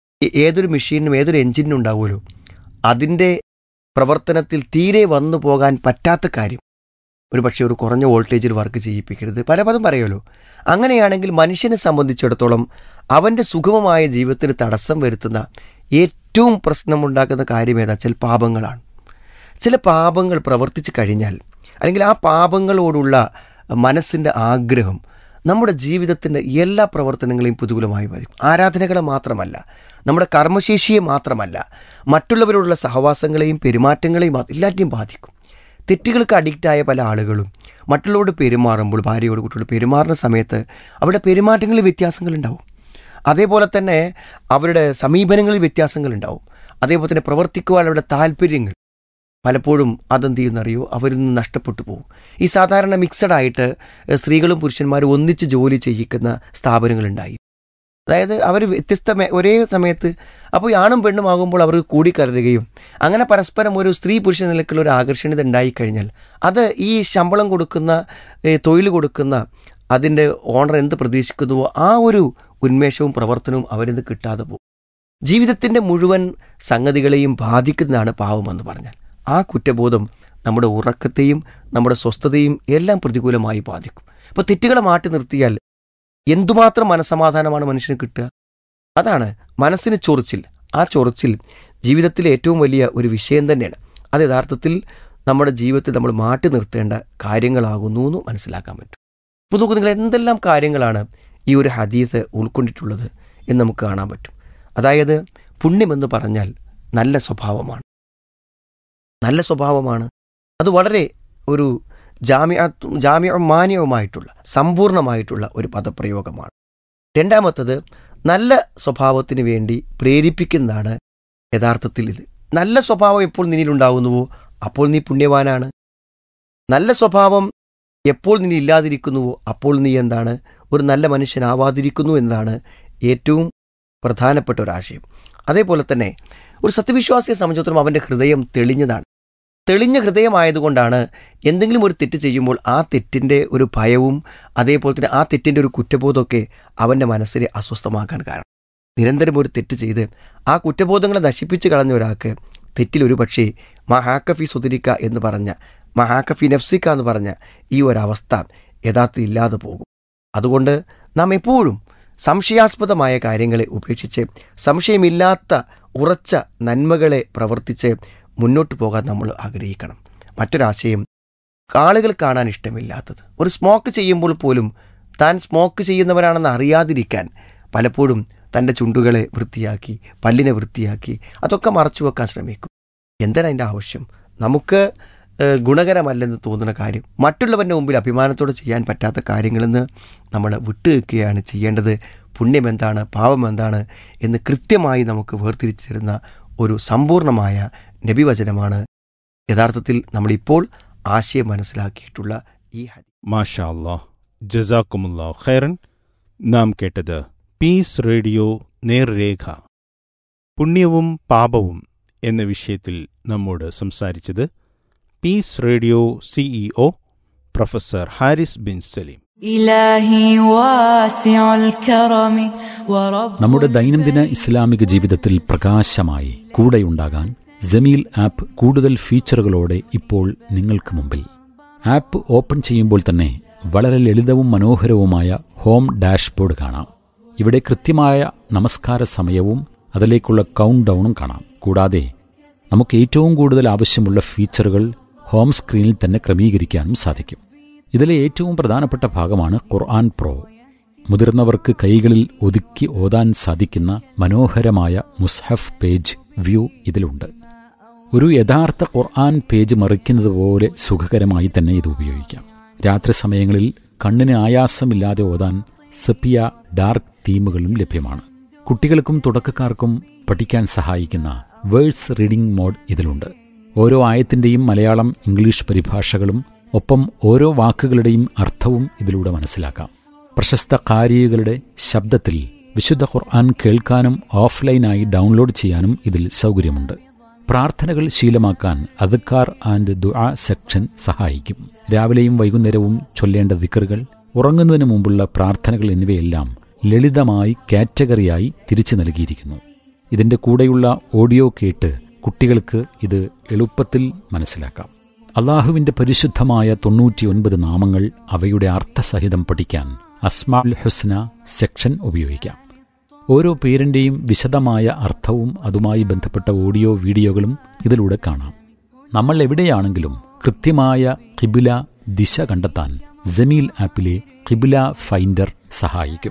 ഏതൊരു മെഷീനും ഏതൊരു എഞ്ചിനും ഉണ്ടാവുമല്ലോ അതിൻ്റെ പ്രവർത്തനത്തിൽ തീരെ വന്നു പോകാൻ പറ്റാത്ത കാര്യം ഒരു പക്ഷേ ഒരു കുറഞ്ഞ വോൾട്ടേജിൽ വർക്ക് ചെയ്യിപ്പിക്കരുത് പല പദം പറയുമല്ലോ അങ്ങനെയാണെങ്കിൽ മനുഷ്യനെ സംബന്ധിച്ചിടത്തോളം അവൻ്റെ സുഗമമായ ജീവിതത്തിന് തടസ്സം വരുത്തുന്ന ഏറ്റവും പ്രശ്നമുണ്ടാക്കുന്ന കാര്യം ഏതാ ചില പാപങ്ങളാണ് ചില പാപങ്ങൾ പ്രവർത്തിച്ചു കഴിഞ്ഞാൽ അല്ലെങ്കിൽ ആ പാപങ്ങളോടുള്ള മനസ്സിൻ്റെ ആഗ്രഹം നമ്മുടെ ജീവിതത്തിൻ്റെ എല്ലാ പ്രവർത്തനങ്ങളെയും പ്രതികൂലമായി ബാധിക്കും ആരാധനകളെ മാത്രമല്ല നമ്മുടെ കർമ്മശേഷിയെ മാത്രമല്ല മറ്റുള്ളവരോടുള്ള സഹവാസങ്ങളെയും പെരുമാറ്റങ്ങളെയും എല്ലാറ്റിനെയും ബാധിക്കും തെറ്റുകൾക്ക് അഡിക്റ്റായ പല ആളുകളും മറ്റുള്ളവരോട് പെരുമാറുമ്പോൾ ഭാര്യയോട് കുട്ടികളോട് പെരുമാറുന്ന സമയത്ത് അവരുടെ പെരുമാറ്റങ്ങളിൽ വ്യത്യാസങ്ങളുണ്ടാവും അതേപോലെ തന്നെ അവരുടെ സമീപനങ്ങളിൽ വ്യത്യാസങ്ങളുണ്ടാവും അതേപോലെ തന്നെ പ്രവർത്തിക്കുവാൻ അവരുടെ താല്പര്യങ്ങൾ പലപ്പോഴും അതെന്ത് ചെയ്യുന്നറിയോ അവരിൽ നിന്ന് നഷ്ടപ്പെട്ടു പോകും ഈ സാധാരണ മിക്സഡ് ആയിട്ട് സ്ത്രീകളും പുരുഷന്മാരും ഒന്നിച്ച് ജോലി ചെയ്യിക്കുന്ന സ്ഥാപനങ്ങളുണ്ടായി അതായത് അവർ വ്യത്യസ്ത ഒരേ സമയത്ത് അപ്പോൾ ഈ ആണും പെണ്ണും ആകുമ്പോൾ അവർ കൂടിക്കലരുകയും അങ്ങനെ പരസ്പരം ഒരു സ്ത്രീ പുരുഷ നിലക്കുള്ള ഒരു ആകർഷണീയത ഉണ്ടായിക്കഴിഞ്ഞാൽ അത് ഈ ശമ്പളം കൊടുക്കുന്ന തൊഴിൽ കൊടുക്കുന്ന അതിൻ്റെ ഓണർ എന്ത് പ്രതീക്ഷിക്കുന്നുവോ ആ ഒരു ഉന്മേഷവും പ്രവർത്തനവും അവരിന്ന് കിട്ടാതെ പോകും ജീവിതത്തിൻ്റെ മുഴുവൻ സംഗതികളെയും ബാധിക്കുന്നതാണ് പാവമെന്ന് പറഞ്ഞാൽ ആ കുറ്റബോധം നമ്മുടെ ഉറക്കത്തെയും നമ്മുടെ സ്വസ്ഥതയും എല്ലാം പ്രതികൂലമായി ബാധിക്കും അപ്പോൾ തെറ്റുകളെ മാറ്റി നിർത്തിയാൽ എന്തുമാത്രം മനസമാധാനമാണ് മനുഷ്യന് കിട്ടുക അതാണ് മനസ്സിന് ചൊറിച്ചിൽ ആ ചൊറിച്ചിൽ ജീവിതത്തിലെ ഏറ്റവും വലിയ ഒരു വിഷയം തന്നെയാണ് അത് യഥാർത്ഥത്തിൽ നമ്മുടെ ജീവിതത്തിൽ നമ്മൾ മാറ്റി നിർത്തേണ്ട കാര്യങ്ങളാകുന്നു എന്ന് മനസ്സിലാക്കാൻ പറ്റും അപ്പോൾ നോക്കൂ നിങ്ങൾ എന്തെല്ലാം കാര്യങ്ങളാണ് ഈ ഒരു ഹദീസ് ഉൾക്കൊണ്ടിട്ടുള്ളത് എന്ന് നമുക്ക് കാണാൻ പറ്റും അതായത് പുണ്യമെന്ന് പറഞ്ഞാൽ നല്ല സ്വഭാവമാണ് നല്ല സ്വഭാവമാണ് അത് വളരെ ഒരു ജാമ്യ ജാമ്യ മാന്യവുമായിട്ടുള്ള സമ്പൂർണമായിട്ടുള്ള ഒരു പദപ്രയോഗമാണ് രണ്ടാമത്തത് നല്ല സ്വഭാവത്തിന് വേണ്ടി പ്രേരിപ്പിക്കുന്നതാണ് യഥാർത്ഥത്തിൽ ഇത് നല്ല സ്വഭാവം എപ്പോൾ നിന്നിലുണ്ടാകുന്നുവോ അപ്പോൾ നീ പുണ്യവാനാണ് നല്ല സ്വഭാവം എപ്പോൾ നീ ഇല്ലാതിരിക്കുന്നുവോ അപ്പോൾ നീ എന്താണ് ഒരു നല്ല മനുഷ്യനാവാതിരിക്കുന്നു എന്നതാണ് ഏറ്റവും പ്രധാനപ്പെട്ട ഒരാശയം അതേപോലെ തന്നെ ഒരു സത്യവിശ്വാസിയെ സംബന്ധിച്ചിടത്തോളം അവൻ്റെ ഹൃദയം തെളിഞ്ഞതാണ് തെളിഞ്ഞ ഹൃദയമായതുകൊണ്ടാണ് എന്തെങ്കിലും ഒരു തെറ്റ് ചെയ്യുമ്പോൾ ആ തെറ്റിൻ്റെ ഒരു ഭയവും അതേപോലെ തന്നെ ആ തെറ്റിൻ്റെ ഒരു കുറ്റബോധമൊക്കെ അവൻ്റെ മനസ്സിനെ അസ്വസ്ഥമാക്കാൻ കാരണം നിരന്തരം ഒരു തെറ്റ് ചെയ്ത് ആ കുറ്റബോധങ്ങളെ നശിപ്പിച്ച് കളഞ്ഞ ഒരാൾക്ക് തെറ്റിൽ ഒരു പക്ഷേ മഹാക്കഫി സുതിരിക്ക എന്ന് പറഞ്ഞ മഹാക്കഫി നഫ്സിക്ക എന്ന് പറഞ്ഞ ഈ ഒരവസ്ഥ യഥാർത്ഥത്തിൽ ഇല്ലാതെ പോകും അതുകൊണ്ട് നാം എപ്പോഴും സംശയാസ്പദമായ കാര്യങ്ങളെ ഉപേക്ഷിച്ച് സംശയമില്ലാത്ത ഉറച്ച നന്മകളെ പ്രവർത്തിച്ച് മുന്നോട്ട് പോകാൻ നമ്മൾ ആഗ്രഹിക്കണം മറ്റൊരാശയം ആളുകൾ കാണാൻ ഇഷ്ടമില്ലാത്തത് ഒരു സ്മോക്ക് ചെയ്യുമ്പോൾ പോലും താൻ സ്മോക്ക് ചെയ്യുന്നവരാണെന്ന് അറിയാതിരിക്കാൻ പലപ്പോഴും തൻ്റെ ചുണ്ടുകളെ വൃത്തിയാക്കി പല്ലിനെ വൃത്തിയാക്കി അതൊക്കെ മറച്ചു വെക്കാൻ ശ്രമിക്കും എന്താണ് അതിൻ്റെ ആവശ്യം നമുക്ക് ഗുണകരമല്ലെന്ന് തോന്നുന്ന കാര്യം മറ്റുള്ളവരുടെ മുമ്പിൽ അഭിമാനത്തോടെ ചെയ്യാൻ പറ്റാത്ത കാര്യങ്ങളെന്ന് നമ്മൾ വിട്ടുവെക്കുകയാണ് ചെയ്യേണ്ടത് പുണ്യം എന്താണ് പാപം എന്താണ് എന്ന് കൃത്യമായി നമുക്ക് വേർതിരിച്ചു തരുന്ന ഒരു സമ്പൂർണമായ നബിവചനമാണ് യഥാർത്ഥത്തിൽ നമ്മളിപ്പോൾ ആശയം മനസ്സിലാക്കിയിട്ടുള്ള ഈ ഹദീസ് മാഷാ അല്ലാഹ് ജസാക്കുമുല്ലാ ഖൈറൻ നാം കേട്ടത് പീസ് റേഡിയോ നേർരേഖ പുണ്യവും പാപവും എന്ന വിഷയത്തിൽ നമ്മോട് സംസാരിച്ചത് peace radio CEO professor Haris bin Saleem إلهي واسع الكرم ورب നമ്മുടെ ദൈനംദിന ഇസ്ലാമിക ജീവിതത്തിൽ പ്രകാശമായി കൂടെയുണ്ടാകാൻ ജമീൽ ആപ്പ് കൂടുതൽ ഫീച്ചറുകളോടെ ഇപ്പോൾ നിങ്ങൾക്ക് മുമ്പിൽ ആപ്പ് ഓപ്പൺ ചെയ്യുമ്പോൾ തന്നെ വളരെ ലളിതവും മനോഹരവുമായ ഹോം ഡാഷ്ബോർഡ് കാണാം ഇവിടെ കൃത്യമായ നമസ്കാര സമയവും അതിലേക്കുള്ള കൗണ്ട് ഡൗണും കാണാം കൂടാതെ നമുക്ക് ഏറ്റവും കൂടുതൽ ആവശ്യമുള്ള ഫീച്ചറുകൾ ഹോം സ്ക്രീനിൽ തന്നെ ക്രമീകരിക്കാനും സാധിക്കും ഇതിലെ ഏറ്റവും പ്രധാനപ്പെട്ട ഭാഗമാണ് ഖുർആൻ പ്രോ മുതിർന്നവർക്ക് കൈകളിൽ ഒതുക്കി ഓതാൻ സാധിക്കുന്ന മനോഹരമായ മുസ്ഹഫ് പേജ് വ്യൂ ഇതിലുണ്ട് ഒരു യഥാർത്ഥ ഖുർആൻ പേജ് മറിക്കുന്നത് പോലെ സുഖകരമായി തന്നെ ഇത് ഉപയോഗിക്കാം രാത്രി സമയങ്ങളിൽ കണ്ണിന് ആയാസമില്ലാതെ ഓതാൻ സെപ്പിയ ഡാർക്ക് തീമുകളും ലഭ്യമാണ് കുട്ടികൾക്കും തുടക്കക്കാർക്കും പഠിക്കാൻ സഹായിക്കുന്ന വേഴ്സ് റീഡിംഗ് മോഡ് ഇതിലുണ്ട് ഓരോ ആയത്തിന്റെയും മലയാളം ഇംഗ്ലീഷ് പരിഭാഷകളും ഒപ്പം ഓരോ വാക്കുകളുടെയും അർത്ഥവും ഇതിലൂടെ മനസ്സിലാക്കാം പ്രശസ്ത കാരികളുടെ ശബ്ദത്തിൽ വിശുദ്ധ ഖുർആൻ കേൾക്കാനും ഓഫ്ലൈനായി ഡൗൺലോഡ് ചെയ്യാനും ഇതിൽ സൗകര്യമുണ്ട് പ്രാർത്ഥനകൾ ശീലമാക്കാൻ അദ്ക്കാർ ആൻഡ് ദുആ സെക്ഷൻ സഹായിക്കും രാവിലെയും വൈകുന്നേരവും ചൊല്ലേണ്ട ദിക്കറുകൾ ഉറങ്ങുന്നതിന് മുമ്പുള്ള പ്രാർത്ഥനകൾ എന്നിവയെല്ലാം ലളിതമായി കാറ്റഗറിയായി തിരിച്ചു നൽകിയിരിക്കുന്നു ഇതിന്റെ കൂടെയുള്ള ഓഡിയോ കേട്ട് കുട്ടികൾക്ക് ഇത് എളുപ്പത്തിൽ മനസ്സിലാക്കാം അള്ളാഹുവിന്റെ പരിശുദ്ധമായ തൊണ്ണൂറ്റിയൊൻപത് നാമങ്ങൾ അവയുടെ അർത്ഥസഹിതം പഠിക്കാൻ അസ്മാൽ ഹുസ്ന സെക്ഷൻ ഉപയോഗിക്കാം ഓരോ പേരിന്റെയും വിശദമായ അർത്ഥവും അതുമായി ബന്ധപ്പെട്ട ഓഡിയോ വീഡിയോകളും ഇതിലൂടെ കാണാം നമ്മൾ എവിടെയാണെങ്കിലും കൃത്യമായ കിബില ദിശ കണ്ടെത്താൻ ജമീൽ ആപ്പിലെ കിബില ഫൈൻഡർ സഹായിക്കും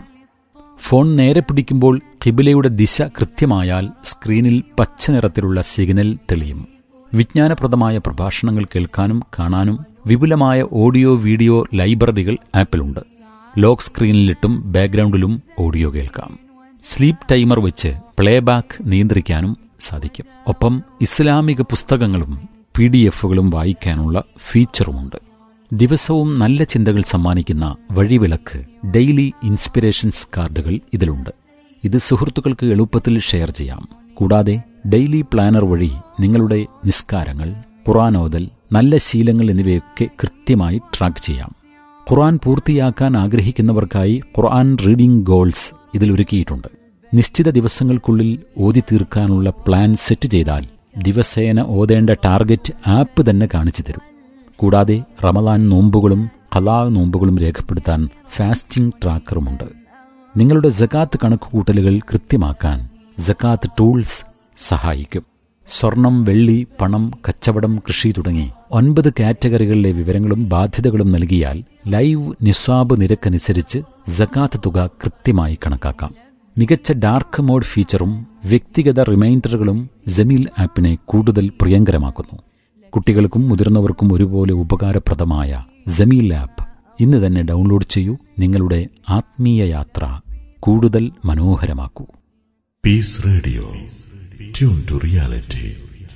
ഫോൺ നേരെ പിടിക്കുമ്പോൾ കിബിലയുടെ ദിശ കൃത്യമായാൽ സ്ക്രീനിൽ പച്ച നിറത്തിലുള്ള സിഗ്നൽ തെളിയും വിജ്ഞാനപ്രദമായ പ്രഭാഷണങ്ങൾ കേൾക്കാനും കാണാനും വിപുലമായ ഓഡിയോ വീഡിയോ ലൈബ്രറികൾ ആപ്പിലുണ്ട് ലോക്ക് സ്ക്രീനിലിട്ടും ബാക്ക്ഗ്രൗണ്ടിലും ഓഡിയോ കേൾക്കാം സ്ലീപ്പ് ടൈമർ വെച്ച് പ്ലേബാക്ക് നിയന്ത്രിക്കാനും സാധിക്കും ഒപ്പം ഇസ്ലാമിക പുസ്തകങ്ങളും പി ഡി എഫുകളും വായിക്കാനുള്ള ഫീച്ചറുമുണ്ട് ദിവസവും നല്ല ചിന്തകൾ സമ്മാനിക്കുന്ന വഴിവിളക്ക് ഡെയിലി ഇൻസ്പിറേഷൻസ് കാർഡുകൾ ഇതിലുണ്ട് ഇത് സുഹൃത്തുക്കൾക്ക് എളുപ്പത്തിൽ ഷെയർ ചെയ്യാം കൂടാതെ ഡെയിലി പ്ലാനർ വഴി നിങ്ങളുടെ നിസ്കാരങ്ങൾ ഖുറാനോദൽ നല്ല ശീലങ്ങൾ എന്നിവയൊക്കെ കൃത്യമായി ട്രാക്ക് ചെയ്യാം ഖുറാൻ പൂർത്തിയാക്കാൻ ആഗ്രഹിക്കുന്നവർക്കായി ഖുർആൻ റീഡിംഗ് ഗോൾസ് ഇതിൽ ഒരുക്കിയിട്ടുണ്ട് നിശ്ചിത ദിവസങ്ങൾക്കുള്ളിൽ ഓതി തീർക്കാനുള്ള പ്ലാൻ സെറ്റ് ചെയ്താൽ ദിവസേന ഓതേണ്ട ടാർഗറ്റ് ആപ്പ് തന്നെ കാണിച്ചു തരും കൂടാതെ റമദാൻ നോമ്പുകളും ഖലാ നോമ്പുകളും രേഖപ്പെടുത്താൻ ഫാസ്റ്റിംഗ് ട്രാക്കറുമുണ്ട് നിങ്ങളുടെ ജക്കാത്ത് കണക്കുകൂട്ടലുകൾ കൃത്യമാക്കാൻ ജക്കാത്ത് ടൂൾസ് സഹായിക്കും സ്വർണം വെള്ളി പണം കച്ചവടം കൃഷി തുടങ്ങി ഒൻപത് കാറ്റഗറികളിലെ വിവരങ്ങളും ബാധ്യതകളും നൽകിയാൽ ലൈവ് നിസ്വാബ് നിരക്കനുസരിച്ച് ജക്കാത്ത് തുക കൃത്യമായി കണക്കാക്കാം മികച്ച ഡാർക്ക് മോഡ് ഫീച്ചറും വ്യക്തിഗത റിമൈൻഡറുകളും ജമീൽ ആപ്പിനെ കൂടുതൽ പ്രിയങ്കരമാക്കുന്നു കുട്ടികൾക്കും മുതിർന്നവർക്കും ഒരുപോലെ ഉപകാരപ്രദമായ ജമീൽ ആപ്പ് ഇന്ന് തന്നെ ഡൗൺലോഡ് ചെയ്യൂ നിങ്ങളുടെ ആത്മീയ യാത്ര കൂടുതൽ മനോഹരമാക്കൂ peace radio tune to reality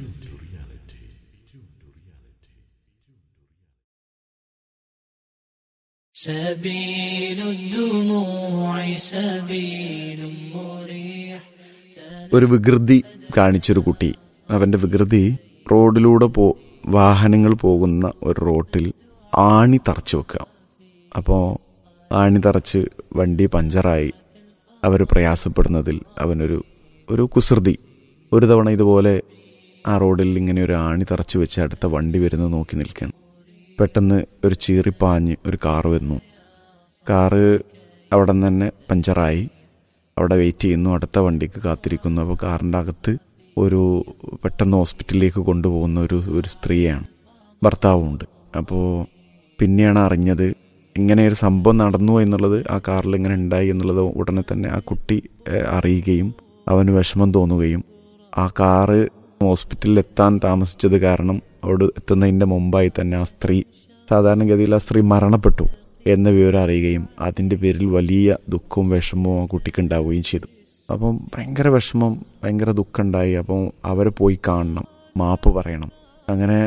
سبيل الدموع سبيل مريح ഒരു വികൃതി കാണിച്ചൊരു കുട്ടി അവന്റെ വികൃതി റോഡിലൂടെ പോ വാഹനങ്ങൾ പോകുന്ന ഒരു റോട്ടിൽ ആണി തറച്ചു വെക്കുക അപ്പോൾ ആണി തറച്ച് വണ്ടി പഞ്ചറായി അവർ പ്രയാസപ്പെടുന്നതിൽ അവനൊരു ഒരു കുസൃതി ഒരു തവണ ഇതുപോലെ ആ റോഡിൽ ഇങ്ങനെ ഒരു ആണി തറച്ചു വെച്ച് അടുത്ത വണ്ടി വരുന്നത് നോക്കി നിൽക്കുകയാണ് പെട്ടെന്ന് ഒരു ചീറിപ്പാഞ്ഞ് ഒരു കാറ് വരുന്നു കാറ് അവിടെ നിന്ന് തന്നെ പഞ്ചറായി അവിടെ വെയിറ്റ് ചെയ്യുന്നു അടുത്ത വണ്ടിക്ക് കാത്തിരിക്കുന്നു അപ്പോൾ കാറിൻ്റെ അകത്ത് ഒരു പെട്ടെന്ന് ഹോസ്പിറ്റലിലേക്ക് കൊണ്ടുപോകുന്ന ഒരു ഒരു സ്ത്രീയാണ് ഭർത്താവുമുണ്ട് അപ്പോൾ പിന്നെയാണ് അറിഞ്ഞത് ഇങ്ങനെ ഒരു സംഭവം നടന്നു എന്നുള്ളത് ആ കാറിൽ ഇങ്ങനെ ഉണ്ടായി എന്നുള്ളത് ഉടനെ തന്നെ ആ കുട്ടി ഏഹ്, അറിയുകയും അവന് വിഷമം തോന്നുകയും ആ കാറ് ഹോസ്പിറ്റലിൽ എത്താൻ താമസിച്ചത് കാരണം അവിടെ എത്തുന്നതിൻ്റെ മുമ്പായി തന്നെ ആ സ്ത്രീ സാധാരണഗതിയിൽ ആ സ്ത്രീ മരണപ്പെട്ടു എന്ന വിവരം അറിയുകയും അതിൻ്റെ പേരിൽ വലിയ ദുഃഖവും വിഷമവും ആ കുട്ടിക്ക് ഉണ്ടാവുകയും ചെയ്തു അപ്പം ഭയങ്കര വിഷമം ഭയങ്കര ദുഃഖമുണ്ടായി അപ്പം അവരെ പോയി കാണണം മാപ്പ് പറയണം അങ്ങനെ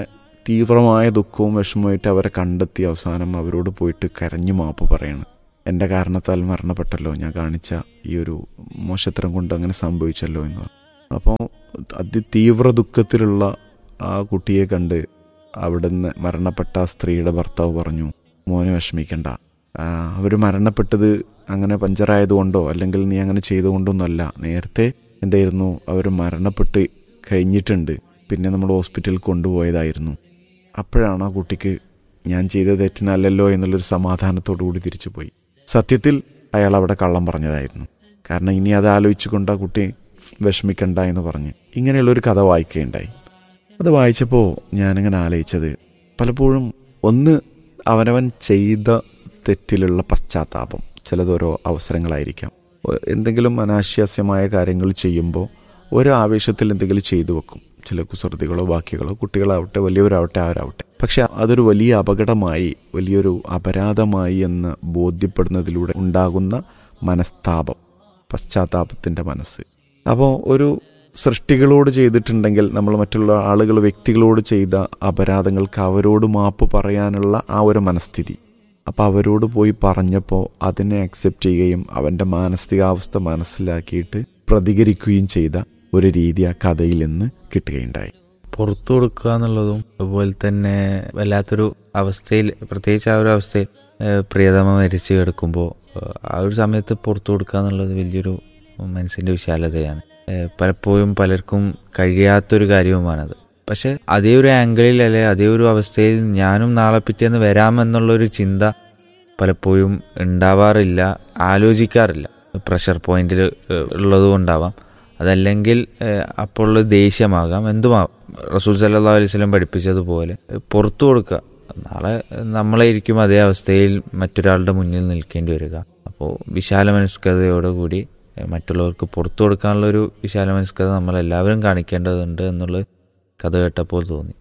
തീവ്രമായ ദുഃഖവും വിഷമമായിട്ട് അവരെ കണ്ടെത്തി അവസാനം അവരോട് പോയിട്ട് കരഞ്ഞു മാപ്പ് പറയണം എൻ്റെ കാരണത്താൽ മരണപ്പെട്ടല്ലോ ഞാൻ കാണിച്ച ഈ ഒരു മോശത്തരം കൊണ്ട് അങ്ങനെ സംഭവിച്ചല്ലോ എന്ന് പറഞ്ഞു അപ്പോൾ അതിതീവ്ര ദുഃഖത്തിലുള്ള ആ കുട്ടിയെ കണ്ട് അവിടുന്ന് മരണപ്പെട്ട ആ സ്ത്രീയുടെ ഭർത്താവ് പറഞ്ഞു മോനെ വിഷമിക്കണ്ട അവർ മരണപ്പെട്ടത് അങ്ങനെ പഞ്ചറായതുകൊണ്ടോ അല്ലെങ്കിൽ നീ അങ്ങനെ ചെയ്തുകൊണ്ടൊന്നല്ല നേരത്തെ എന്തായിരുന്നു അവർ മരണപ്പെട്ട് കഴിഞ്ഞിട്ടുണ്ട് പിന്നെ നമ്മൾ ഹോസ്പിറ്റലിൽ കൊണ്ടുപോയതായിരുന്നു അപ്പോഴാണ് ആ കുട്ടിക്ക് ഞാൻ ചെയ്ത തെറ്റിനല്ലല്ലോ എന്നുള്ളൊരു സമാധാനത്തോടു കൂടി തിരിച്ചു പോയി സത്യത്തിൽ അയാൾ അവിടെ കള്ളം പറഞ്ഞതായിരുന്നു കാരണം ഇനി അത് ആലോചിച്ചുകൊണ്ട് ആ കുട്ടി വിഷമിക്കണ്ട എന്ന് പറഞ്ഞ് ഇങ്ങനെയുള്ളൊരു കഥ വായിക്കുകയുണ്ടായി അത് വായിച്ചപ്പോൾ ഞാനിങ്ങനെ ആലോചിച്ചത് പലപ്പോഴും ഒന്ന് അവനവൻ ചെയ്ത തെറ്റിലുള്ള പശ്ചാത്താപം ചിലതോരോ അവസരങ്ങളായിരിക്കാം എന്തെങ്കിലും അനാശ്വാസ്യമായ കാര്യങ്ങൾ ചെയ്യുമ്പോൾ ഒരു ആവേശത്തിൽ എന്തെങ്കിലും ചെയ്തു വെക്കും ചില കുസൃതികളോ ബാക്കികളോ കുട്ടികളാവട്ടെ വലിയവരാവട്ടെ ആരാവട്ടെ പക്ഷെ അതൊരു വലിയ അപകടമായി വലിയൊരു അപരാധമായി എന്ന് ബോധ്യപ്പെടുന്നതിലൂടെ ഉണ്ടാകുന്ന മനസ്താപം പശ്ചാത്താപത്തിൻ്റെ മനസ്സ് അപ്പോൾ ഒരു സൃഷ്ടികളോട് ചെയ്തിട്ടുണ്ടെങ്കിൽ നമ്മൾ മറ്റുള്ള ആളുകൾ വ്യക്തികളോട് ചെയ്ത അപരാധങ്ങൾക്ക് അവരോട് മാപ്പ് പറയാനുള്ള ആ ഒരു മനസ്ഥിതി അപ്പോൾ അവരോട് പോയി പറഞ്ഞപ്പോൾ അതിനെ അക്സെപ്റ്റ് ചെയ്യുകയും അവൻ്റെ മാനസികാവസ്ഥ മനസ്സിലാക്കിയിട്ട് പ്രതികരിക്കുകയും ചെയ്ത ഒരു രീതി ആ കഥയിൽ നിന്ന് കിട്ടുകയുണ്ടായി പുറത്തു കൊടുക്കുക എന്നുള്ളതും അതുപോലെ തന്നെ വല്ലാത്തൊരു അവസ്ഥയിൽ പ്രത്യേകിച്ച് ആ ഒരു അവസ്ഥയിൽ പ്രിയതമ മരിച്ചു കിടക്കുമ്പോൾ ആ ഒരു സമയത്ത് പുറത്തു കൊടുക്കുക എന്നുള്ളത് വലിയൊരു മനസ്സിൻ്റെ വിശാലതയാണ് പലപ്പോഴും പലർക്കും കഴിയാത്തൊരു കാര്യവുമാണത് പക്ഷെ അതേ ഒരു ആംഗിളിൽ അല്ലെ അതേ ഒരു അവസ്ഥയിൽ ഞാനും നാളെ പിറ്റേന്ന് വരാമെന്നുള്ളൊരു ചിന്ത പലപ്പോഴും ഉണ്ടാവാറില്ല ആലോചിക്കാറില്ല പ്രഷർ പോയിന്റിൽ ഉള്ളതുകൊണ്ടാവാം അതല്ലെങ്കിൽ അപ്പോൾ ഉള്ള ദേഷ്യമാകാം എന്തുമാകാം റസൂൽ സല്ലാ അലൈഹി സ്വലം പഠിപ്പിച്ചതുപോലെ പുറത്തു കൊടുക്കുക നാളെ നമ്മളായിരിക്കും അതേ അവസ്ഥയിൽ മറ്റൊരാളുടെ മുന്നിൽ നിൽക്കേണ്ടി വരിക അപ്പോൾ വിശാല മനസ്കതയോടുകൂടി മറ്റുള്ളവർക്ക് പുറത്തു കൊടുക്കാനുള്ള ഒരു വിശാല മനസ്കത നമ്മൾ എല്ലാവരും കാണിക്കേണ്ടതുണ്ട് എന്നുള്ളത് കഥ കേട്ടപ്പോൾ തോന്നി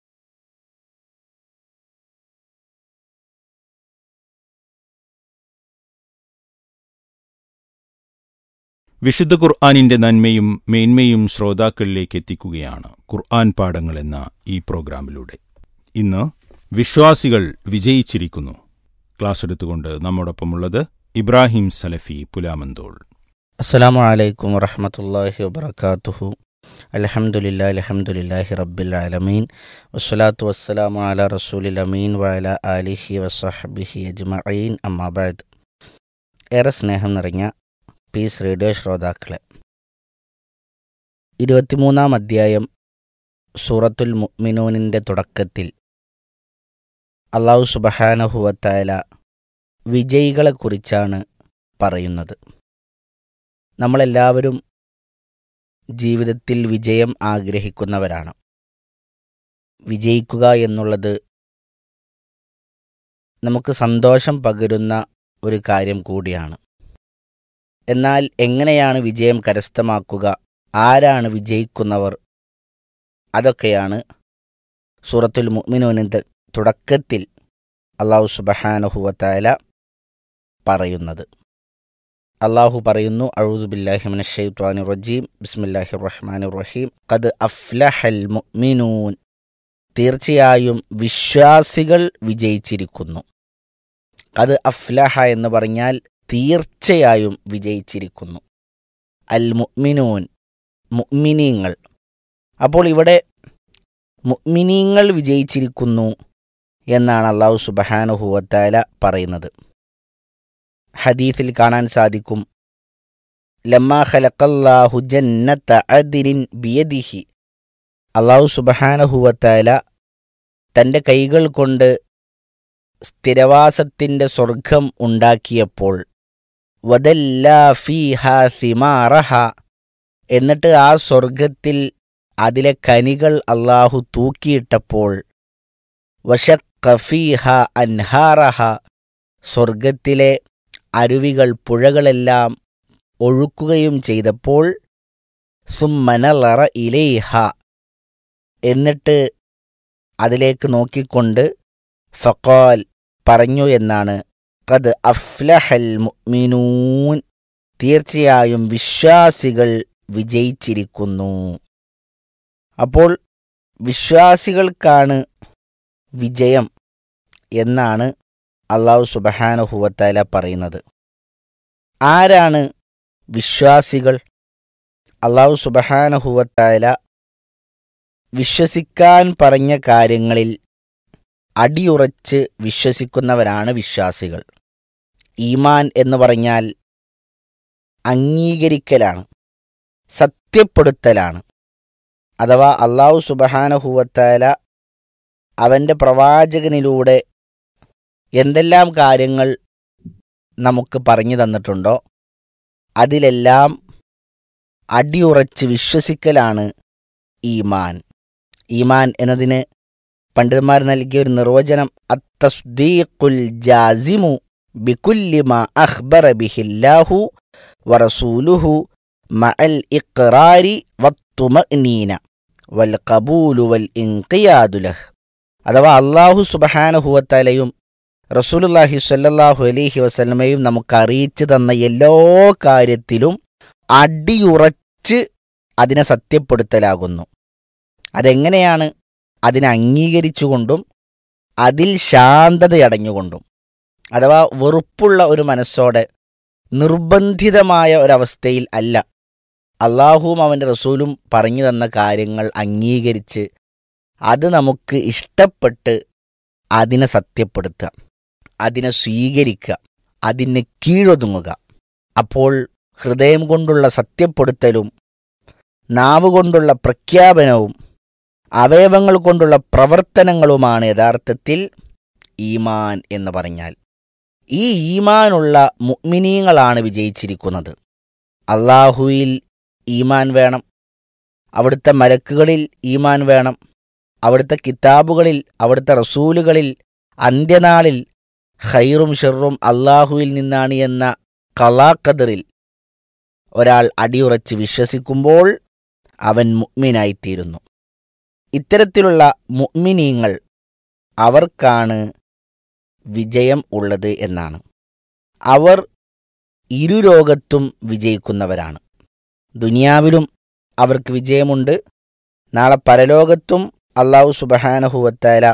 വിശുദ്ധ ഖുർആാനിന്റെ നന്മയും മേന്മയും ശ്രോതാക്കളിലേക്ക് എത്തിക്കുകയാണ് ഖുർആൻ പാഠങ്ങൾ എന്ന ഈ പ്രോഗ്രാമിലൂടെ ഇന്ന് വിശ്വാസികൾ വിജയിച്ചിരിക്കുന്നു ക്ലാസ് എടുത്തുകൊണ്ട് നമ്മോടൊപ്പമുള്ളത് ഇബ്രാഹിം സലഫി പുലാമന്തോൾ അസ്സലാമു അലൈക്കും വറഹമത്തല്ലാഹി വബർക്കാത്തുഹു അലഹമുല്ലാ അലഹമുല്ലാഹി റബ്ബിൽ ആലമീൻ വസ്സലാത്തു വസ്സലാമു അല റസൂലിൽ അമീൻ വഅല ആലിഹി വസഹബിഹി അജ്മഈൻ അമ്മാബാദ് ഏറെ സ്നേഹം നിറഞ്ഞ പീസ് റേഡിയോ ശ്രോതാക്കളെ ഇരുപത്തിമൂന്നാം അധ്യായം സൂറത്തുൽ മുഅ്മിനൂനിൻ്റെ തുടക്കത്തിൽ അള്ളാഹു സുബഹാനഹുവത്തായ വിജയികളെക്കുറിച്ചാണ് പറയുന്നത് നമ്മളെല്ലാവരും ജീവിതത്തിൽ വിജയം ആഗ്രഹിക്കുന്നവരാണ് വിജയിക്കുക എന്നുള്ളത് നമുക്ക് സന്തോഷം പകരുന്ന ഒരു കാര്യം കൂടിയാണ് എന്നാൽ എങ്ങനെയാണ് വിജയം കരസ്ഥമാക്കുക ആരാണ് വിജയിക്കുന്നവർ അതൊക്കെയാണ് സൂറത്തുൽ മുഅ്മിനൂനിൻ്റെ തുടക്കത്തിൽ അള്ളാഹു സുബഹാനഹുവത്തായ പറയുന്നത് അള്ളാഹു പറയുന്നു അഴുദുബില്ലാഹിമിൻ ഷെയ്ത്വാനി റജീം ബിസ്മില്ലാഹി റഹ്മാൻ റഹീം ഖദ് അഫ്ലഹൽ മുഅ്മിനൂൻ തീർച്ചയായും വിശ്വാസികൾ വിജയിച്ചിരിക്കുന്നു ഖദ് അഫ്ലഹ എന്ന് പറഞ്ഞാൽ തീർച്ചയായും വിജയിച്ചിരിക്കുന്നു അൽ മുഅ്മിനൂൻ മുഅ്മിനീങ്ങൾ അപ്പോൾ ഇവിടെ മുഅ്മിനീങ്ങൾ വിജയിച്ചിരിക്കുന്നു എന്നാണ് അള്ളാഹു സുബഹാനുഹുവത്തായ പറയുന്നത് ഹദീസിൽ കാണാൻ സാധിക്കും ലമ്മാ ഖലഖല്ലാഹു ജന്നത്ത അദിനിൻ ബിയദിഹി അള്ളാഹു സുബഹാനഹുവത്തായ തൻ്റെ കൈകൾ കൊണ്ട് സ്ഥിരവാസത്തിൻ്റെ സ്വർഗം ഉണ്ടാക്കിയപ്പോൾ വദല്ലാ ഫീഹ സിമാറഹ എന്നിട്ട് ആ സ്വർഗത്തിൽ അതിലെ കനികൾ അള്ളാഹു തൂക്കിയിട്ടപ്പോൾ വഷക്കഫീഹ അൻഹാറഹ സ്വർഗത്തിലെ അരുവികൾ പുഴകളെല്ലാം ഒഴുക്കുകയും ചെയ്തപ്പോൾ സുമ്മനലറ ഇലേഹ എന്നിട്ട് അതിലേക്ക് നോക്കിക്കൊണ്ട് ഫക്കോൽ പറഞ്ഞു എന്നാണ് കത് അഫ്ലഹൽ മുഅ്മിനൂൻ തീർച്ചയായും വിശ്വാസികൾ വിജയിച്ചിരിക്കുന്നു അപ്പോൾ വിശ്വാസികൾക്കാണ് വിജയം എന്നാണ് അള്ളാഹു സുബഹാനുഹുവത്തല പറയുന്നത് ആരാണ് വിശ്വാസികൾ അള്ളാഹു സുബഹാനുഹുവത്തല വിശ്വസിക്കാൻ പറഞ്ഞ കാര്യങ്ങളിൽ അടിയുറച്ച് വിശ്വസിക്കുന്നവരാണ് വിശ്വാസികൾ ഈമാൻ എന്ന് പറഞ്ഞാൽ അംഗീകരിക്കലാണ് സത്യപ്പെടുത്തലാണ് അഥവാ അള്ളാഹു സുബഹാനഹുവത്താല അവൻ്റെ പ്രവാചകനിലൂടെ എന്തെല്ലാം കാര്യങ്ങൾ നമുക്ക് പറഞ്ഞു തന്നിട്ടുണ്ടോ അതിലെല്ലാം അടിയുറച്ച് വിശ്വസിക്കലാണ് ഈമാൻ ഈമാൻ എന്നതിന് പണ്ഡിതന്മാർ നൽകിയ ഒരു നിർവചനം അത്തസ്ദീഖുൽ ജാസിമു ബികുല്ലിമ അഖ്ബറ ബിഹില്ലാഹു വറസൂലുഹു മഅൽ ഇഖ്റാരി വത്തുമഅ്നീന വൽ ഖബൂലു വൽ ഇൻഖിയാദു ലഹ് അഥവാ അള്ളാഹു സുബഹാനഹുവത്തലയും റസൂലുല്ലാഹി സ്വല്ലല്ലാഹു അലൈഹി വസല്ലമയും നമുക്ക് അറിയിച്ചു തന്ന എല്ലാ കാര്യത്തിലും അടിയുറച്ച് അതിനെ സത്യപ്പെടുത്തലാകുന്നു അതെങ്ങനെയാണ് അതിനെ അംഗീകരിച്ചുകൊണ്ടും അതിൽ ശാന്തതയടഞ്ഞുകൊണ്ടും അഥവാ വെറുപ്പുള്ള ഒരു മനസ്സോടെ നിർബന്ധിതമായ ഒരവസ്ഥയിൽ അല്ല അള്ളാഹുവും അവൻ്റെ റസൂലും പറഞ്ഞു തന്ന കാര്യങ്ങൾ അംഗീകരിച്ച് അത് നമുക്ക് ഇഷ്ടപ്പെട്ട് അതിനെ സത്യപ്പെടുത്തുക അതിനെ സ്വീകരിക്കുക അതിന് കീഴൊതുങ്ങുക അപ്പോൾ ഹൃദയം കൊണ്ടുള്ള സത്യപ്പെടുത്തലും നാവ് കൊണ്ടുള്ള പ്രഖ്യാപനവും അവയവങ്ങൾ കൊണ്ടുള്ള പ്രവർത്തനങ്ങളുമാണ് യഥാർത്ഥത്തിൽ ഈമാൻ എന്ന് പറഞ്ഞാൽ ഈ ഈമാനുള്ള മുഅ്മിനീങ്ങളാണ് വിജയിച്ചിരിക്കുന്നത് അള്ളാഹുയിൽ ഈമാൻ വേണം അവിടുത്തെ മലക്കുകളിൽ ഈമാൻ വേണം അവിടുത്തെ കിതാബുകളിൽ അവിടുത്തെ റസൂലുകളിൽ അന്ത്യനാളിൽ ഖൈറും ഷെറും അള്ളാഹുവിൽ നിന്നാണ് എന്ന കലാഖദറിൽ ഒരാൾ അടിയുറച്ച് വിശ്വസിക്കുമ്പോൾ അവൻ മുഅ്മിനായിത്തീരുന്നു ഇത്തരത്തിലുള്ള മുഅ്മിനീങ്ങൾ അവർക്കാണ് വിജയം ഉള്ളത് എന്നാണ് അവർ ഇരുലോകത്തും വിജയിക്കുന്നവരാണ് ദുനിയാവിലും അവർക്ക് വിജയമുണ്ട് നാളെ പരലോകത്തും അള്ളാഹു സുബഹാനഹുവത്താല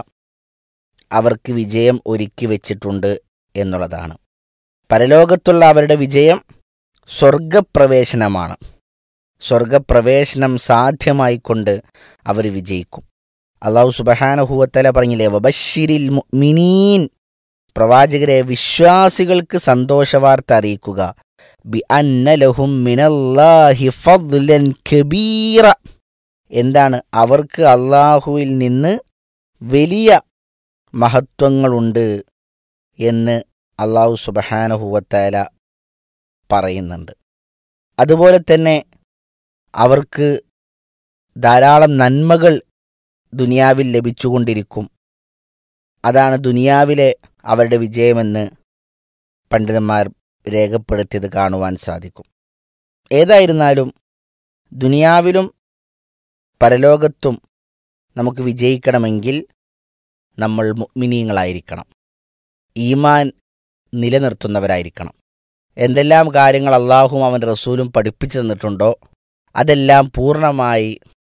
അവർക്ക് വിജയം ഒരുക്കി വച്ചിട്ടുണ്ട് എന്നുള്ളതാണ് പരലോകത്തുള്ള അവരുടെ വിജയം സ്വർഗപ്രവേശനമാണ് സ്വർഗപ്രവേശനം സാധ്യമായിക്കൊണ്ട് അവർ വിജയിക്കും അള്ളാഹു സുബഹാനഹുവത്തല പറഞ്ഞില്ലേ വബഷിരിൽ മുഅ്മിനീൻ പ്രവാചകരെ വിശ്വാസികൾക്ക് സന്തോഷവാർത്ത അറിയിക്കുക ബി അന്നലഹും മിനല്ലാഹി ഫദ്ലൻ കബീറ എന്താണ് അവർക്ക് അള്ളാഹുവിൽ നിന്ന് വലിയ മഹത്വങ്ങളുണ്ട് എന്ന് അള്ളാഹു സുബഹാനഹുവത്തല പറയുന്നുണ്ട് അതുപോലെ തന്നെ അവർക്ക് ധാരാളം നന്മകൾ ദുനിയാവിൽ ലഭിച്ചുകൊണ്ടിരിക്കും അതാണ് ദുനിയാവിലെ അവരുടെ വിജയമെന്ന് പണ്ഡിതന്മാർ രേഖപ്പെടുത്തിയത് കാണുവാൻ സാധിക്കും ഏതായിരുന്നാലും ദുനിയാവിലും പരലോകത്തും നമുക്ക് വിജയിക്കണമെങ്കിൽ നമ്മൾ മുഗ്മിനീങ്ങളായിരിക്കണം ഈമാൻ നിലനിർത്തുന്നവരായിരിക്കണം എന്തെല്ലാം കാര്യങ്ങൾ അള്ളാഹും അവൻ്റെ റസൂലും പഠിപ്പിച്ചു തന്നിട്ടുണ്ടോ അതെല്ലാം പൂർണ്ണമായി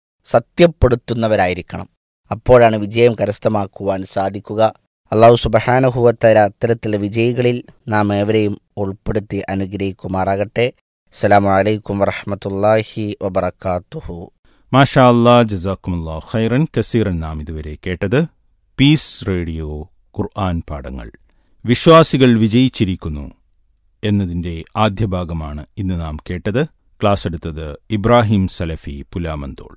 സത്യപ്പെടുത്തുന്നവരായിരിക്കണം അപ്പോഴാണ് വിജയം കരസ്ഥമാക്കുവാൻ സാധിക്കുക അള്ളാഹു സുബഹാനുഹുവത്തര അത്തരത്തിലുള്ള വിജയികളിൽ നാം ഏവരെയും ഉൾപ്പെടുത്തി അനുഗ്രഹിക്കുമാറാകട്ടെ അസ്സലാമു അലൈക്കും വറഹമത്തല്ലാഹി വബർക്കാത്തുഹു മാഷാ അല്ലാ ജസാക്കുമുല്ലാ ഖൈറൻ കസീറൻ നാം ഇതുവരെ കേട്ടത് പീസ് റേഡിയോ ഖുർആൻ പാഠങ്ങൾ വിശ്വാസികൾ വിജയിച്ചിരിക്കുന്നു എന്നതിൻ്റെ ആദ്യ ഭാഗമാണ് ഇന്ന് നാം കേട്ടത് ക്ലാസ് എടുത്തത് ഇബ്രാഹിം സലഫി പുലാമന്തോൾ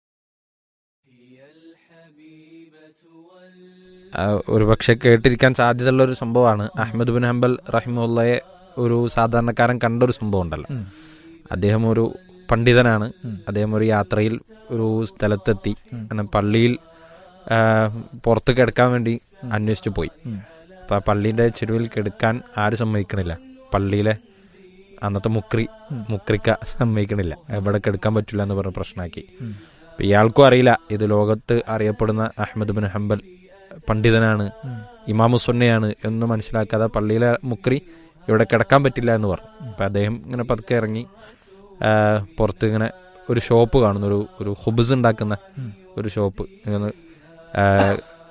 ഒരു പക്ഷെ കേട്ടിരിക്കാൻ സാധ്യതയുള്ള ഒരു സംഭവമാണ് അഹമ്മദ് ബിൻ ഹംബൽ റഹിമുള്ളയെ ഒരു സാധാരണക്കാരൻ കണ്ട ഒരു സംഭവം ഉണ്ടല്ലോ അദ്ദേഹം ഒരു പണ്ഡിതനാണ് അദ്ദേഹം ഒരു യാത്രയിൽ ഒരു സ്ഥലത്തെത്തി അങ്ങനെ പള്ളിയിൽ പുറത്ത് കിടക്കാൻ വേണ്ടി അന്വേഷിച്ചു പോയി അപ്പൊ ആ പള്ളീന്റെ ചെരുവിൽ കിടക്കാൻ ആരും സമ്മതിക്കണില്ല പള്ളിയിലെ അന്നത്തെ മുക്രി മുക്രിക്ക സമ്മതിക്കണില്ല എവിടെ കിടക്കാൻ പറ്റില്ല എന്ന് പറഞ്ഞ പ്രശ്നമാക്കി അപ്പൊ ഇയാൾക്കും അറിയില്ല ഇത് ലോകത്ത് അറിയപ്പെടുന്ന അഹമ്മദ് ബിൻ ഹംബൽ പണ്ഡിതനാണ് ഇമാമുസുന്നയാണ് എന്ന് മനസ്സിലാക്കാതെ പള്ളിയിലെ മുക്രി ഇവിടെ കിടക്കാൻ പറ്റില്ല എന്ന് പറഞ്ഞു അപ്പം അദ്ദേഹം ഇങ്ങനെ പതുക്കെ ഇറങ്ങി പുറത്ത് ഇങ്ങനെ ഒരു ഷോപ്പ് കാണുന്നു ഒരു ഒരു ഹുബസ് ഉണ്ടാക്കുന്ന ഒരു ഷോപ്പ് ഇങ്ങനെ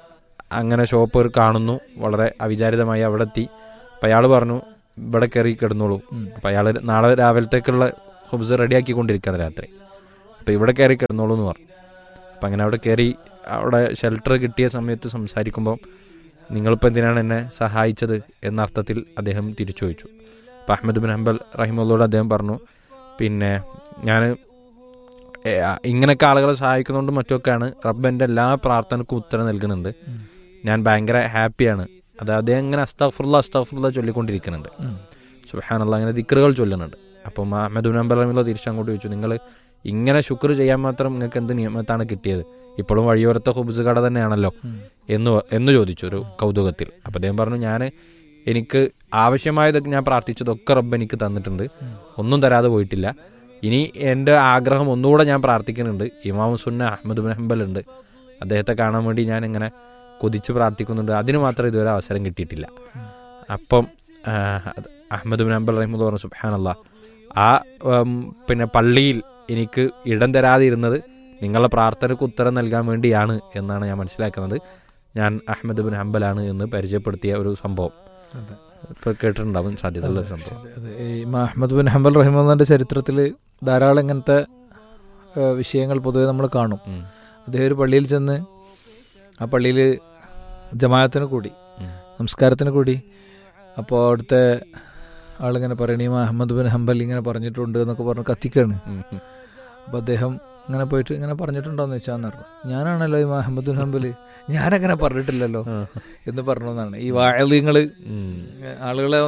അങ്ങനെ ഷോപ്പ് ഒരു കാണുന്നു വളരെ അവിചാരിതമായി അവിടെ എത്തി അപ്പം അയാൾ പറഞ്ഞു ഇവിടെ കയറി കിടന്നോളൂ അപ്പം അയാൾ നാളെ രാവിലത്തേക്കുള്ള ഹുബ്സ് റെഡിയാക്കിക്കൊണ്ടിരിക്കുകയാണ് രാത്രി അപ്പം ഇവിടെ കയറി കിടന്നോളൂ എന്ന് പറഞ്ഞു അപ്പം അങ്ങനെ അവിടെ കയറി അവിടെ ഷെൽട്ടർ കിട്ടിയ സമയത്ത് സംസാരിക്കുമ്പോൾ നിങ്ങളിപ്പോൾ എന്തിനാണ് എന്നെ സഹായിച്ചത് എന്ന അർത്ഥത്തിൽ അദ്ദേഹം തിരിച്ചു ചോദിച്ചു അപ്പം അഹമ്മദ് ബിൻ ഹംബൽ റഹിമുള്ളോട് അദ്ദേഹം പറഞ്ഞു പിന്നെ ഞാൻ ഇങ്ങനെയൊക്കെ ആളുകളെ സഹായിക്കുന്നതുകൊണ്ട് മറ്റൊക്കെയാണ് റബ്ബ് എൻ്റെ എല്ലാ പ്രാർത്ഥനക്കും ഉത്തരം നൽകുന്നുണ്ട് ഞാൻ ഭയങ്കര ഹാപ്പിയാണ് അത് അദ്ദേഹം ഇങ്ങനെ അസ്താഫുള്ള അസ്താഫുള്ള ചൊല്ലിക്കൊണ്ടിരിക്കുന്നുണ്ട് സുഹാനുള്ള അങ്ങനെ ദിക്കറുകൾ ചൊല്ലുന്നുണ്ട് അപ്പം അഹമ്മദ് ബിൻ ഹംബൽ റഹിമുള്ള തിരിച്ചങ്ങോട്ട് ചോദിച്ചു നിങ്ങൾ ഇങ്ങനെ ശുക്ർ ചെയ്യാൻ മാത്രം നിങ്ങൾക്ക് എന്ത് നിയമത്താണ് കിട്ടിയത് ഇപ്പോഴും വഴിയോരത്തെ ഹുബ്സ് കട തന്നെയാണല്ലോ എന്ന് എന്ന് ചോദിച്ചു ഒരു കൗതുകത്തിൽ അപ്പം അദ്ദേഹം പറഞ്ഞു ഞാൻ എനിക്ക് ആവശ്യമായതൊക്കെ ഞാൻ പ്രാർത്ഥിച്ചതൊക്കെ റബ്ബ് എനിക്ക് തന്നിട്ടുണ്ട് ഒന്നും തരാതെ പോയിട്ടില്ല ഇനി എൻ്റെ ആഗ്രഹം ഒന്നുകൂടെ ഞാൻ പ്രാർത്ഥിക്കുന്നുണ്ട് ഇമാം സുന്ന അഹമ്മദ് ബിൻ ഹംബൽ ഉണ്ട് അദ്ദേഹത്തെ കാണാൻ വേണ്ടി ഞാൻ ഇങ്ങനെ കൊതിച്ച് പ്രാർത്ഥിക്കുന്നുണ്ട് അതിന് മാത്രം ഇതുവരെ അവസരം കിട്ടിയിട്ടില്ല അപ്പം അഹമ്മദ് ബിൻ ഹംബൽ റഹിമുദ് പറഞ്ഞു സുബാനല്ല ആ പിന്നെ പള്ളിയിൽ എനിക്ക് ഇടം തരാതെ ഇരുന്നത് നിങ്ങളുടെ പ്രാർത്ഥനയ്ക്ക് ഉത്തരം നൽകാൻ വേണ്ടിയാണ് എന്നാണ് ഞാൻ മനസ്സിലാക്കുന്നത് ഞാൻ അഹമ്മദ് ബിൻ ഹംബലാണ് എന്ന് പരിചയപ്പെടുത്തിയ ഒരു സംഭവം ഇപ്പൊ കേട്ടിട്ടുണ്ടാവും സാധ്യതയുള്ള ഒരു സംഭവം ഈ അഹമ്മദ് ബിൻ ഹംബൽ റഹിമുള്ളന്റെ ചരിത്രത്തിൽ ധാരാളം ഇങ്ങനത്തെ വിഷയങ്ങൾ പൊതുവെ നമ്മൾ കാണും അദ്ദേഹം ഒരു പള്ളിയിൽ ചെന്ന് ആ പള്ളിയിൽ ജമാഅത്തിന് കൂടി നമസ്കാരത്തിന് കൂടി അപ്പോൾ അവിടുത്തെ ആളിങ്ങനെ പറയണ ഈ അഹമ്മദ് ബിൻ ഹംബൽ ഇങ്ങനെ പറഞ്ഞിട്ടുണ്ട് എന്നൊക്കെ പറഞ്ഞ് കത്തിക്കാണ് അപ്പോൾ അദ്ദേഹം ഇങ്ങനെ പോയിട്ട് ഇങ്ങനെ പറഞ്ഞിട്ടുണ്ടോന്ന് വെച്ചാന്ന് പറഞ്ഞു ഞാനാണല്ലോ ഈ അഹമ്മദ് ബിൻ ഹംബൽ ഞാനങ്ങനെ പറഞ്ഞിട്ടില്ലല്ലോ എന്ന് പറഞ്ഞു എന്നാണ് ഈ വാഴലിങ്ങള് ആളുകളെ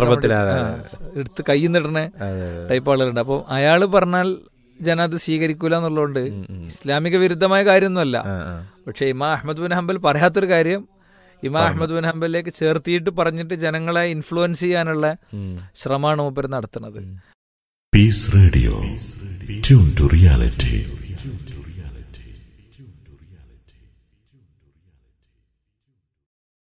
എടുത്ത് കൈ നിടണ ടൈപ്പ് ആളുകളുണ്ട് അപ്പോൾ അയാൾ പറഞ്ഞാൽ ജന അത് സ്വീകരിക്കൂല എന്നുള്ളതുകൊണ്ട് ഇസ്ലാമിക വിരുദ്ധമായ കാര്യമൊന്നുമല്ല പക്ഷെ ഇമാ അഹമ്മദ് ബിൻ ഹംബൽ പറയാത്തൊരു കാര്യം ഇമാ അഹമ്മദ് ബിൻ ഹംബലിലേക്ക് ചേർത്തിയിട്ട് പറഞ്ഞിട്ട് ജനങ്ങളെ ഇൻഫ്ലുവൻസ് ചെയ്യാനുള്ള ശ്രമമാണ് മൂപ്പർ നടത്തുന്നത് peace radio tune to reality